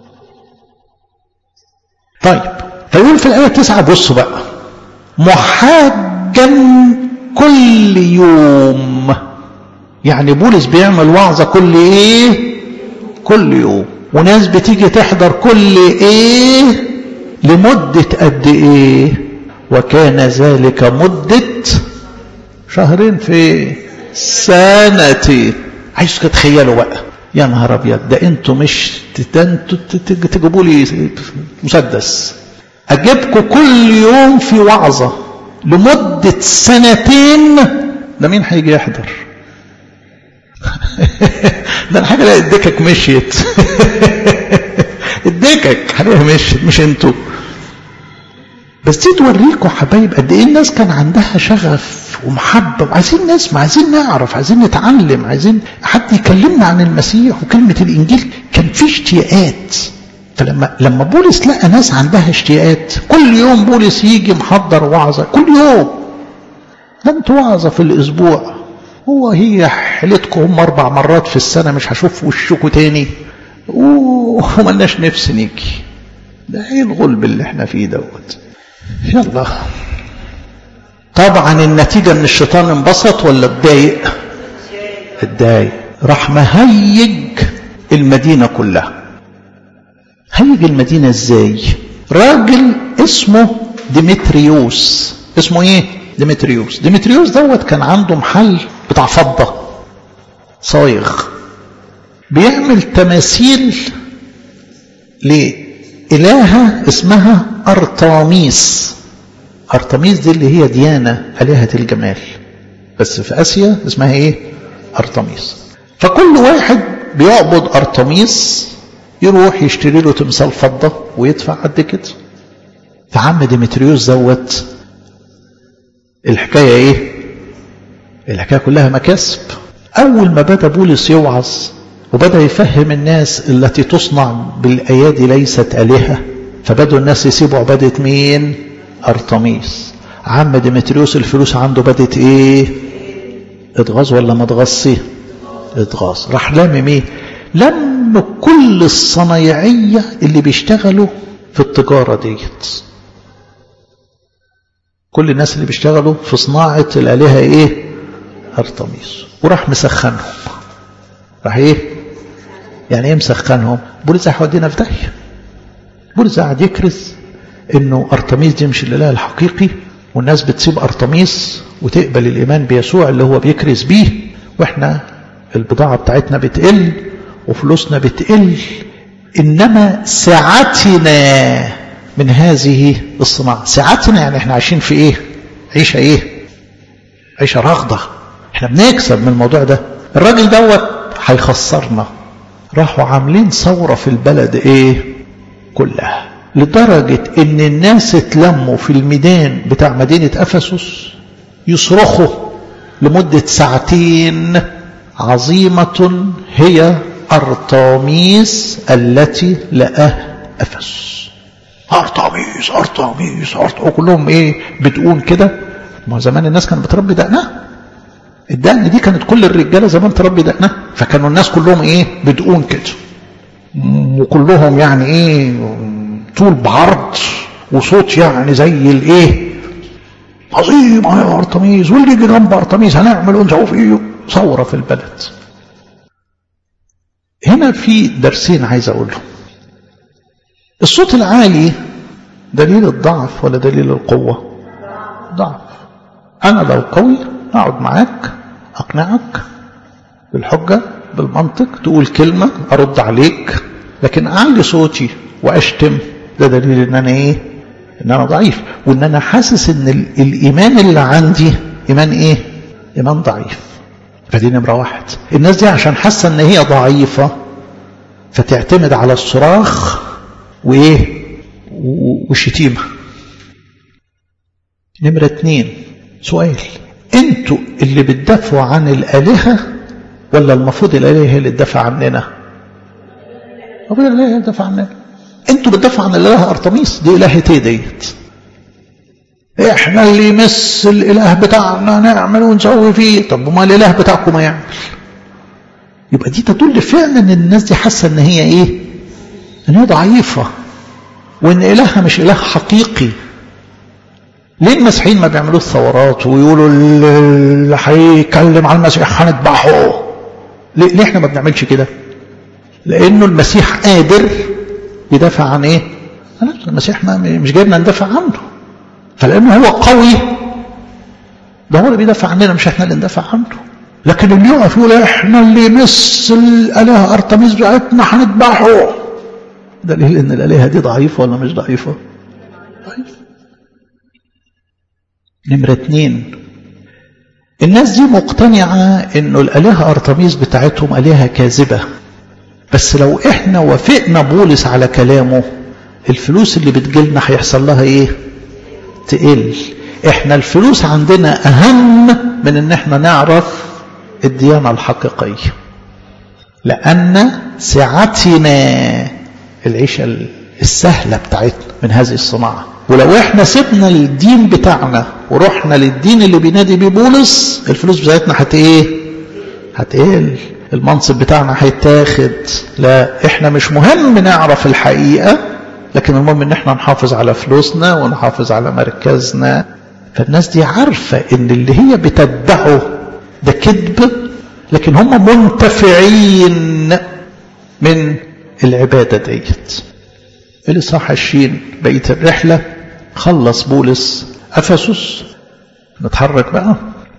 طيب فيقول في الآية تسعة بصوا بقى محاجا كل يوم يعني بولس بيعمل وعظة كل ايه كل يوم وناس بتيجي تحضر كل ايه لمدة قد ايه وكان ذلك مدة شهرين في سنتين عايز تتخيلوا بقى يا نهار ابيض ده انتوا مش ده انتوا تجيبوا لي مسدس اجيبكم كل يوم في وعظه لمده سنتين ده مين هيجي يحضر ده انا حاجه الاقي الدكك مشيت الدكك هلاقيها مشيت مش انتوا بس دي توريكم حبايب قد ايه الناس كان عندها شغف ومحبه عايزين نسمع عايزين نعرف عايزين نتعلم عايزين حد يكلمنا عن المسيح وكلمه الانجيل كان في اشتياقات فلما لما بولس لقى ناس عندها اشتياقات كل يوم بولس يجي محضر وعظه كل يوم ده انتوا وعظه في الاسبوع هو هي حيلتكم هم اربع مرات في السنه مش هشوف وشكم تاني وملناش نفس نيجي ده ايه الغلب اللي احنا فيه دوت يلا طبعا النتيجة ان الشيطان انبسط ولا اتضايق اتضايق راح مهيج المدينة كلها هيج المدينة ازاي راجل اسمه ديمتريوس اسمه ايه ديمتريوس ديمتريوس دوت كان عنده محل بتاع فضة صايغ بيعمل تماثيل لإلهة اسمها أرطاميس أرطميس دي اللي هي ديانة آلهة الجمال بس في آسيا اسمها إيه؟ أرطميس فكل واحد بيعبد أرطميس يروح يشتري له تمثال فضة ويدفع قد كده فعم ديمتريوس دوت الحكاية إيه؟ الحكاية كلها مكاسب أول ما بدأ بولس يوعظ وبدأ يفهم الناس التي تصنع بالأيادي ليست آلهة فبدوا الناس يسيبوا عبادة مين؟ أرطميس عم ديمتريوس الفلوس عنده بدت ايه اتغاظ ولا ما اتغاظش اتغاظ راح لامم ايه لم كل الصنايعية اللي بيشتغلوا في التجارة ديت كل الناس اللي بيشتغلوا في صناعة الآلهة ايه أرطميس وراح مسخنهم راح ايه يعني ايه مسخنهم بولس هيودينا في داهيه بولس قاعد يكرز انه ارتميس دي مش الاله الحقيقي والناس بتسيب ارتميس وتقبل الايمان بيسوع اللي هو بيكرز بيه واحنا البضاعه بتاعتنا بتقل وفلوسنا بتقل انما سعتنا من هذه الصناعه سعتنا يعني احنا عايشين في ايه عيشه ايه عيشه راغده احنا بنكسب من الموضوع ده الراجل دوت هيخسرنا راحوا عاملين ثوره في البلد ايه كلها لدرجة ان الناس اتلموا في الميدان بتاع مدينة افسس يصرخوا لمدة ساعتين عظيمة هي أرطاميس التي لقاه أفس أرطاميس أرطاميس أرطاميس كلهم إيه بتقول كده ما زمان الناس كانت بتربي دقنها الدقن دي كانت كل الرجالة زمان تربي دقنها فكانوا الناس كلهم إيه بتقول كده وكلهم يعني إيه طول بعرض وصوت يعني زي الايه عظيمة يا ارتميس واللي يجي جنب ارتميس هنعمل ونسوي فيه ثورة في البلد هنا في درسين عايز اقولهم الصوت العالي دليل الضعف ولا دليل القوة ضعف انا لو قوي اقعد معاك اقنعك بالحجة بالمنطق تقول كلمة ارد عليك لكن اعلي صوتي واشتم ده دليل ان انا ايه ان انا ضعيف وان انا حاسس ان الايمان اللي عندي ايمان ايه ايمان ضعيف فدي نمره واحد الناس دي عشان حاسه ان هي ضعيفه فتعتمد على الصراخ وايه والشتيمه نمره اتنين سؤال انتوا اللي بتدافعوا عن الالهه ولا المفروض الالهه هي اللي تدافع عننا المفروض الالهه هي اللي تدافع عننا انتوا بتدافعوا عن الاله ارتميس دي الهه ايه ديت احنا اللي يمس الاله بتاعنا نعمل ونسوي فيه طب وما الاله بتاعكم ما يعمل يبقى دي تدل فعلا ان الناس دي حاسه ان هي ايه ان هي ضعيفه وان الهها مش اله حقيقي ليه المسيحيين ما بيعملوش ثورات ويقولوا اللي هيتكلم على المسيح هنذبحه ليه, ليه احنا ما بنعملش كده لانه المسيح قادر يدافع عن ايه المسيح ما مش جايبنا ندافع عنه فلانه هو قوي ده هو اللي بيدافع عننا مش احنا اللي ندافع عنه لكن اللي يقف يقول احنا اللي يمس الالهه ارتميس بتاعتنا هنذبحه دليل ان الالهه دي ضعيفه ولا مش ضعيفه؟ ضعيفه نمره اتنين الناس دي مقتنعه انه الالهه ارتميس بتاعتهم الهه كاذبه بس لو احنا وافقنا بولس على كلامه الفلوس اللي بتجيلنا هيحصل لها ايه تقل احنا الفلوس عندنا اهم من ان احنا نعرف الديانة الحقيقية لان سعتنا العيشة السهلة بتاعتنا من هذه الصناعة ولو احنا سيبنا الدين بتاعنا ورحنا للدين اللي بينادي بيه بولس الفلوس بتاعتنا هت ايه هتقل المنصب بتاعنا هيتاخد لا احنا مش مهم نعرف الحقيقة لكن المهم ان احنا نحافظ على فلوسنا ونحافظ على مركزنا فالناس دي عارفة ان اللي هي بتتبعه ده كذب لكن هم منتفعين من العبادة ديت الإصحاح عشرين بقية الرحلة خلص بولس أفسس نتحرك بقى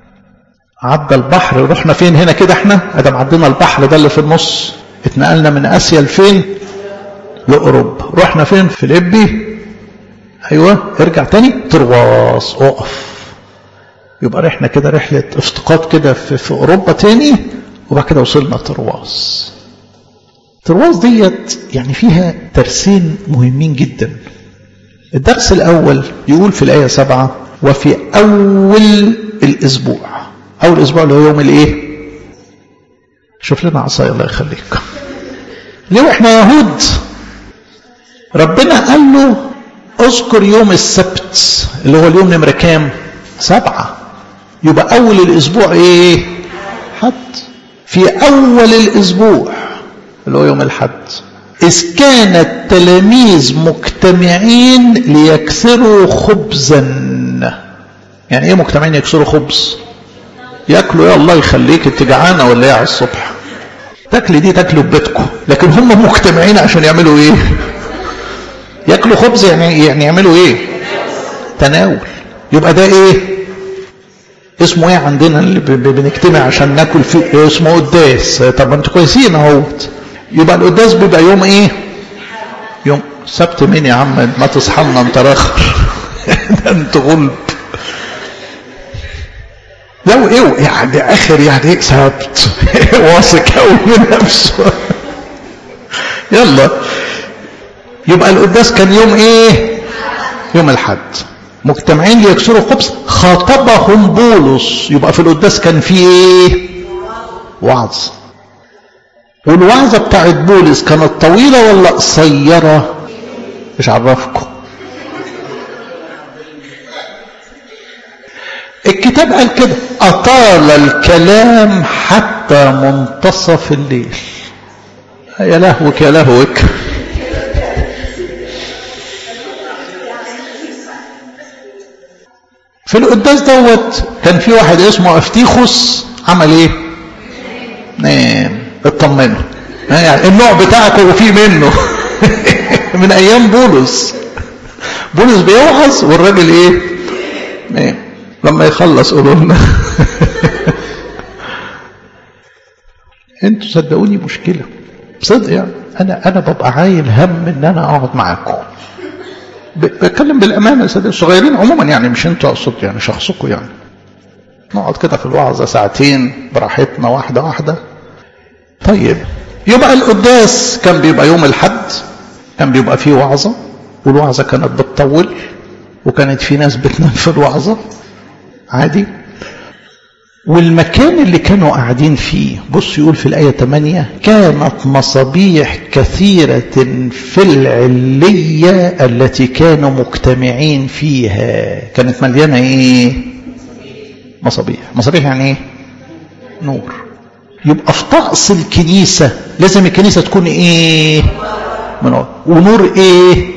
عدى البحر رحنا فين هنا كده احنا ادم عدينا البحر ده اللي في النص اتنقلنا من اسيا لفين لاوروبا رحنا فين في ليبي ايوه ارجع تاني ترواس اقف يبقى رحنا كده رحله افتقاد كده في, في اوروبا تاني وبعد كده وصلنا ترواس ترواس ديت يعني فيها درسين مهمين جدا الدرس الاول يقول في الايه سبعة وفي اول الاسبوع اول اسبوع اللي هو يوم الايه شوف لنا عصايه الله يخليك ليه احنا يهود ربنا قال له اذكر يوم السبت اللي هو اليوم نمره كام سبعة يبقى اول الاسبوع ايه حد في اول الاسبوع اللي هو يوم الحد إذ كان التلاميذ مجتمعين ليكسروا خبزا يعني ايه مجتمعين يكسروا خبز ياكلوا يا الله يخليك انت جعانه ولا ايه على الصبح تاكلي دي تاكلوا ببيتكم لكن هم مجتمعين عشان يعملوا ايه ياكلوا خبز يعني يعني يعملوا ايه تناول يبقى ده ايه اسمه ايه عندنا اللي بنجتمع عشان ناكل فيه اسمه قداس طب انتوا كويسين اهوت يبقى القداس بيبقى يوم ايه يوم سبت مين يا عم ما تصحى لنا انت راخر ده انت غلب لو ايه يعني اخر يعني ايه سبت واثق قوي من نفسه يلا يبقى القداس كان يوم ايه يوم الحد مجتمعين ليكسروا خبز خاطبهم بولس يبقى في القداس كان في ايه وعظ والوعظه بتاعت بولس كانت طويله ولا قصيره مش عرفكم الكتاب قال كده أطال الكلام حتى منتصف الليل يا لهوك يا لهوك في القداس دوت كان في واحد اسمه افتيخوس عمل ايه نام اطمنوا يعني النوع بتاعك هو فيه منه من ايام بولس بولس بيوعظ والراجل ايه نام لما يخلص قولوا لنا انتوا صدقوني مشكله بصدق يعني انا انا ببقى عايل هم ان انا اقعد معاكم بتكلم بالامانه صدق الصغيرين عموما يعني مش انتوا اقصد يعني شخصكم يعني نقعد كده في الوعظه ساعتين براحتنا واحده واحده طيب يبقى القداس كان بيبقى يوم الحد كان بيبقى فيه وعظه والوعظه كانت بتطول وكانت في ناس بتنام في الوعظه عادي والمكان اللي كانوا قاعدين فيه بص يقول في الآية 8 كانت مصابيح كثيرة في العلية التي كانوا مجتمعين فيها كانت مليانة ايه مصابيح مصابيح يعني ايه نور يبقى في طقس الكنيسة لازم الكنيسة تكون ايه منور ونور ايه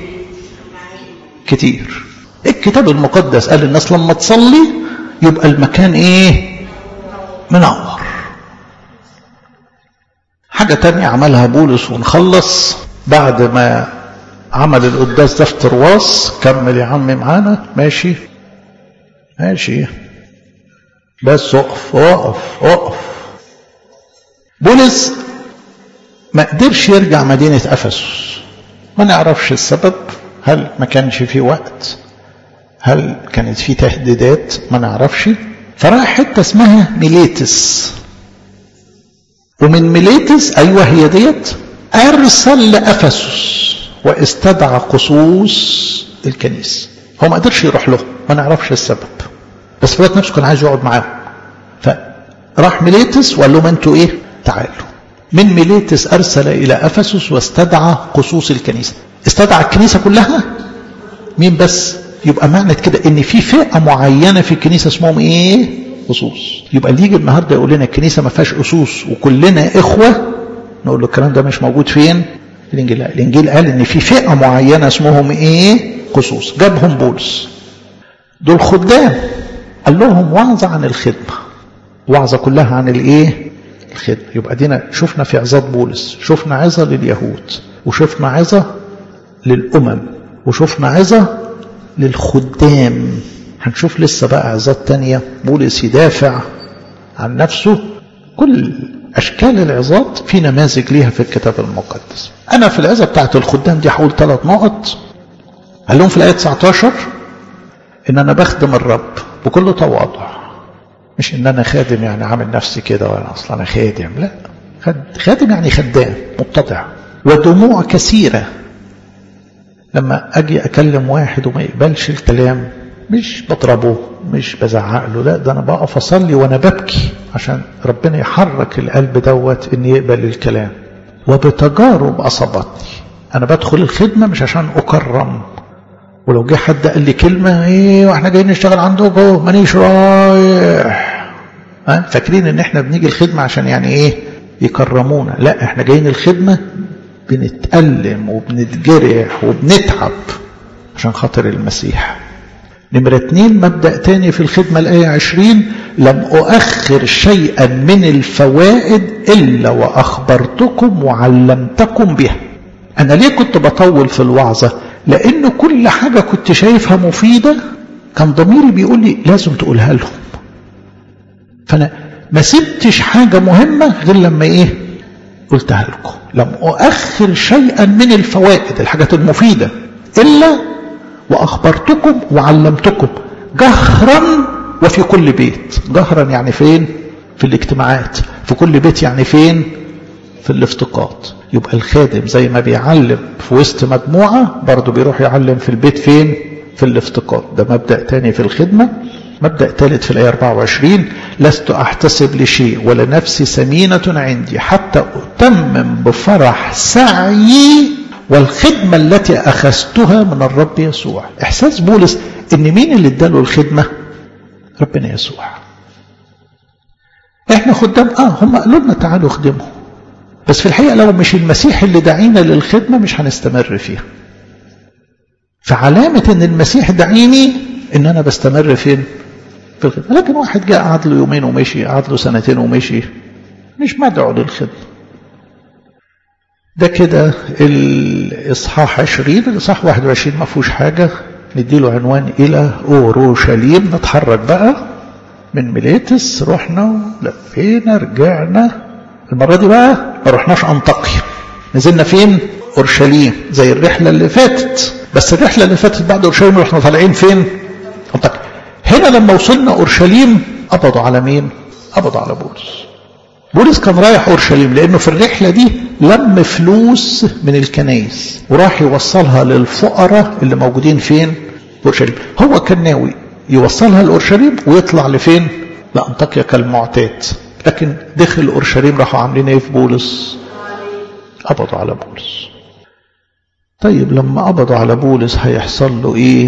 كتير الكتاب المقدس قال الناس لما تصلي يبقى المكان ايه منور حاجة تانية عملها بولس ونخلص بعد ما عمل القداس ده في ترواس كمل يا عم معانا ماشي ماشي بس اقف اقف اقف بولس ما قدرش يرجع مدينة أفسس ما نعرفش السبب هل ما كانش في وقت هل كانت في تهديدات ما نعرفش فراح حتة اسمها ميليتس ومن ميليتس أيوة هي ديت أرسل لأفسس واستدعى قصوص الكنيسة هو ما قدرش يروح له ما نعرفش السبب بس في الوقت نفسه كان عايز يقعد معاهم فراح ميليتس وقال لهم انتوا ايه تعالوا من ميليتس ارسل الى افسس واستدعى قصوص الكنيسه استدعى الكنيسه كلها مين بس يبقى معنى كده ان في فئه معينه في الكنيسه اسمهم ايه قصوص يبقى اللي يجي النهارده يقول لنا الكنيسه ما فيهاش قصوص وكلنا اخوه نقول له الكلام ده مش موجود فين الانجيل لا الانجيل قال ان في فئه معينه اسمهم ايه قصوص جابهم بولس دول خدام قال لهم وعظه عن الخدمه وعظه كلها عن الايه الخدمه يبقى دينا شفنا في عظات بولس شفنا عظه لليهود وشفنا عظه للامم وشفنا عظه للخدام هنشوف لسه بقى عظات تانية بولس يدافع عن نفسه كل أشكال العظات في نماذج ليها في الكتاب المقدس أنا في العظة بتاعت الخدام دي هقول ثلاث نقط قال لهم في الآية 19 إن أنا بخدم الرب بكل تواضع مش إن أنا خادم يعني عامل نفسي كده وأنا أصلا أنا خادم لا خادم يعني خدام متضع ودموع كثيرة لما أجي أكلم واحد وما يقبلش الكلام مش بضربه مش بزعق له لا ده انا بقف اصلي وانا ببكي عشان ربنا يحرك القلب دوت ان يقبل الكلام وبتجارب اصابتني انا بدخل الخدمه مش عشان اكرم ولو جه حد قال لي كلمه ايه واحنا جايين نشتغل عندكم مانيش رايح ها فاكرين ان احنا بنيجي الخدمه عشان يعني ايه يكرمونا لا احنا جايين الخدمه بنتألم وبنتجرح وبنتعب عشان خاطر المسيح نمرة اتنين مبدأ تاني في الخدمة الآية عشرين لم أؤخر شيئا من الفوائد إلا وأخبرتكم وعلمتكم بها أنا ليه كنت بطول في الوعظة لأن كل حاجة كنت شايفها مفيدة كان ضميري بيقول لي لازم تقولها لهم فأنا ما سبتش حاجة مهمة غير لما إيه قلتها لكم لم أؤخر شيئا من الفوائد الحاجات المفيدة إلا وأخبرتكم وعلمتكم جهرا وفي كل بيت جهرا يعني فين في الاجتماعات في كل بيت يعني فين في الافتقاد يبقى الخادم زي ما بيعلم في وسط مجموعة برضه بيروح يعلم في البيت فين في الافتقاد ده مبدأ تاني في الخدمة مبدأ ثالث في الآية 24 لست أحتسب لشيء ولنفسي سمينة عندي حتى أتمم بفرح سعيي والخدمة التي أخذتها من الرب يسوع إحساس بولس إن مين اللي اداله الخدمة ربنا يسوع إحنا خدام آه هم قالوا لنا تعالوا خدموا بس في الحقيقة لو مش المسيح اللي دعينا للخدمة مش هنستمر فيها فعلامة إن المسيح دعيني إن أنا بستمر فين في الخدمة لكن واحد جاء قعد له يومين ومشي قعد له سنتين ومشي مش مدعو للخدمة ده كده الإصحاح 20 الإصحاح 21 ما فيهوش حاجة نديله عنوان إلى أوروشليم نتحرك بقى من ميليتس رحنا لفينا رجعنا المرة دي بقى ما رحناش أنطاكيا نزلنا فين؟ أورشليم زي الرحلة اللي فاتت بس الرحلة اللي فاتت بعد أورشليم رحنا طالعين فين؟ أنطاكيا هنا لما وصلنا أورشليم قبضوا على مين؟ قبضوا على بولس بولس كان رايح اورشليم لانه في الرحله دي لم فلوس من الكنايس وراح يوصلها للفقراء اللي موجودين فين؟ في اورشليم هو كان ناوي يوصلها لاورشليم ويطلع لفين؟ لانطاكيا كالمعتاد لكن دخل اورشليم راحوا عاملين ايه في بولس؟ قبضوا على بولس طيب لما قبضوا على بولس هيحصل له ايه؟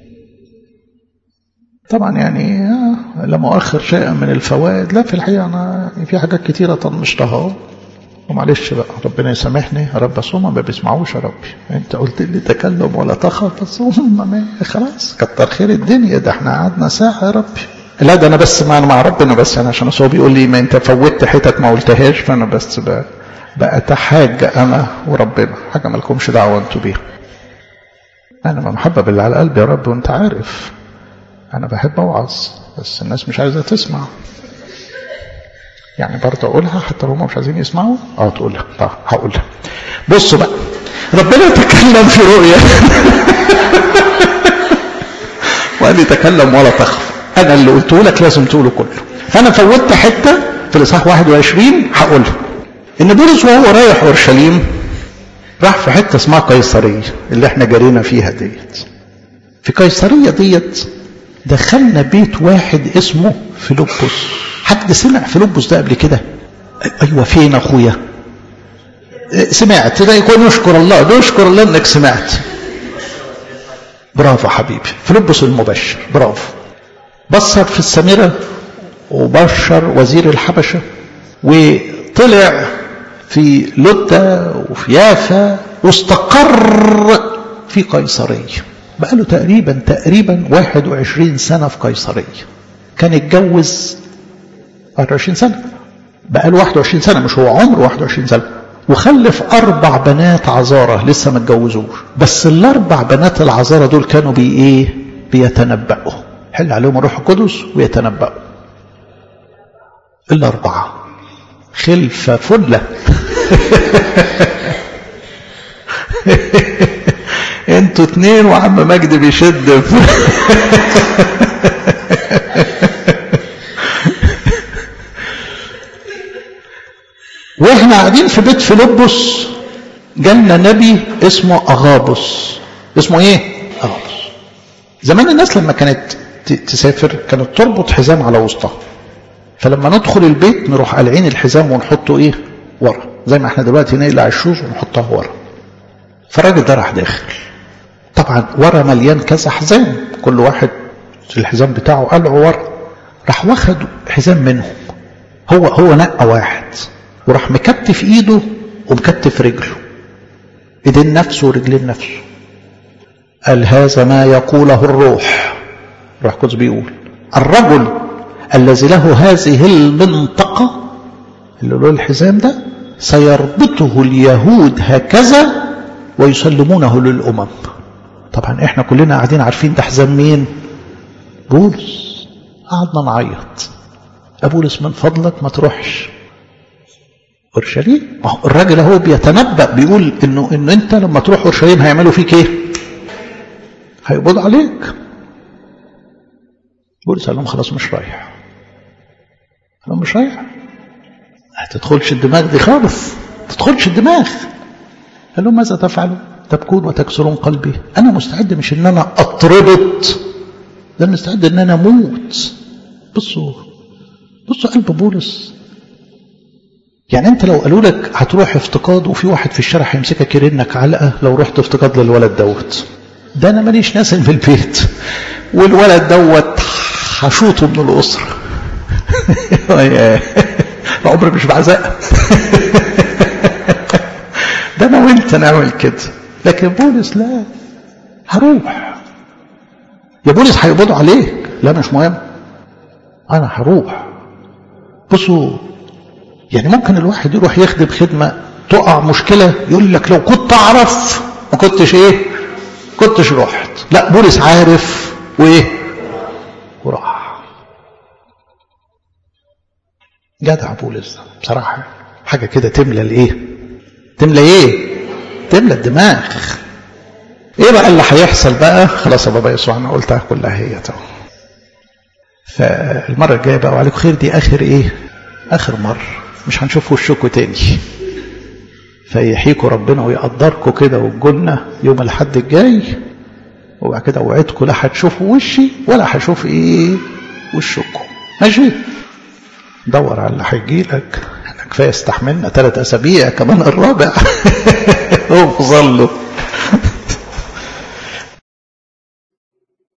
طبعا يعني لما أؤخر شيئا من الفوائد لا في الحقيقة أنا في حاجات كتيرة طنشتها ومعلش بقى ربنا يسامحني يا رب بس هم ما بيسمعوش يا ربي انت قلت لي تكلم ولا تخف بس هم خلاص كتر خير الدنيا ده احنا قعدنا ساعة يا ربي لا ده انا بس مع مع ربنا بس يعني عشان هو بيقول لي ما انت فوتت حتت ما قلتهاش فانا بس بقى بأتحاج انا وربنا حاجه مالكمش دعوه انتوا بيها انا محبه بالله على قلبي يا رب وانت عارف انا بحب اوعظ بس الناس مش عايزه تسمع يعني برضه اقولها حتى لو هم مش عايزين يسمعوا اه تقولها اه هقولها بصوا بقى ربنا تكلم في رؤيا وقال لي تكلم ولا تخف انا اللي قلته لك لازم تقوله كله فانا فوتت حته في الاصحاح 21 هقولها ان بولس وهو رايح اورشليم راح في حته اسمها قيصريه اللي احنا جرينا فيها ديت في قيصريه ديت دخلنا بيت واحد اسمه فيلبس حد سمع فيلبس ده قبل كده ايوه فين اخويا سمعت ده يكون نشكر الله نشكر الله انك سمعت برافو حبيبي فيلبس المبشر برافو بصر في السامرة وبشر وزير الحبشة وطلع في لدة وفي يافا واستقر في قيصرية بقى له تقريبا تقريبا 21 سنة في قيصرية كان اتجوز 21 سنة بقى له 21 سنة مش هو عمره 21 سنة وخلف أربع بنات عذارة لسه ما اتجوزوش بس الأربع بنات العذارة دول كانوا بي إيه بيتنبأوا حل عليهم الروح القدس ويتنبأوا الأربعة خلفة فلة انتوا اتنين وعم مجدي بيشد واحنا قاعدين في بيت فيلبس جالنا نبي اسمه اغابس اسمه ايه اغابس زمان الناس لما كانت تسافر كانت تربط حزام على وسطها فلما ندخل البيت نروح قالعين الحزام ونحطه ايه ورا زي ما احنا دلوقتي نقلع الشوز ونحطها ورا فالراجل ده راح داخل طبعا ورا مليان كذا حزام كل واحد الحزام بتاعه قلعه ورا راح واخد حزام منهم هو هو نقى واحد وراح مكتف ايده ومكتف رجله ايدين نفسه ورجلين نفسه قال هذا ما يقوله الروح روح قدس بيقول الرجل الذي له هذه المنطقة اللي له الحزام ده سيربطه اليهود هكذا ويسلمونه للأمم طبعا احنا كلنا قاعدين عارفين ده حزام مين بولس قعدنا نعيط أبولس من فضلك ما تروحش اورشليم الراجل اهو بيتنبأ بيقول انه انه انت لما تروح اورشليم هيعملوا فيك ايه؟ هيقبض عليك. بولس قال لهم خلاص مش رايح. قال لهم مش رايح. ما تدخلش الدماغ دي خالص. ما تدخلش الدماغ. قال لهم ماذا تفعلوا؟ تبكون وتكسرون قلبي. انا مستعد مش ان انا اتربط ده مستعد ان انا اموت. بصوا بصوا قلب بولس يعني انت لو قالوا لك هتروح افتقاد وفي واحد في الشارع هيمسكك يرنك علقه لو رحت افتقاد للولد دوت ده انا ماليش ناس في البيت والولد دوت هشوطه من الاسره عمري مش بعزق ده انا وانت نعمل كده لكن بولس لا هروح يا بولس هيقبضوا عليك لا مش مهم انا هروح بصوا يعني ممكن الواحد يروح يخدم خدمة تقع مشكلة يقول لك لو كنت أعرف ما كنتش إيه كنتش رحت لا بولس عارف وإيه وراح جدع بولس بصراحة حاجة كده تملى الإيه تملى إيه تملى الدماغ إيه بقى اللي هيحصل بقى خلاص يا بابا يسوع أنا قلتها كلها هي تو فالمرة الجاية بقى وعليكم خير دي آخر إيه آخر مرة مش هنشوف وشكوا تاني فيحيكوا ربنا ويقدركوا كده والجنة يوم الحد الجاي وبعد كده وعدكوا لا هتشوفوا وشي ولا هشوف ايه وشكوا ماشي دور على اللي هيجي لك احنا كفايه استحملنا ثلاث اسابيع كمان الرابع هو ظلوا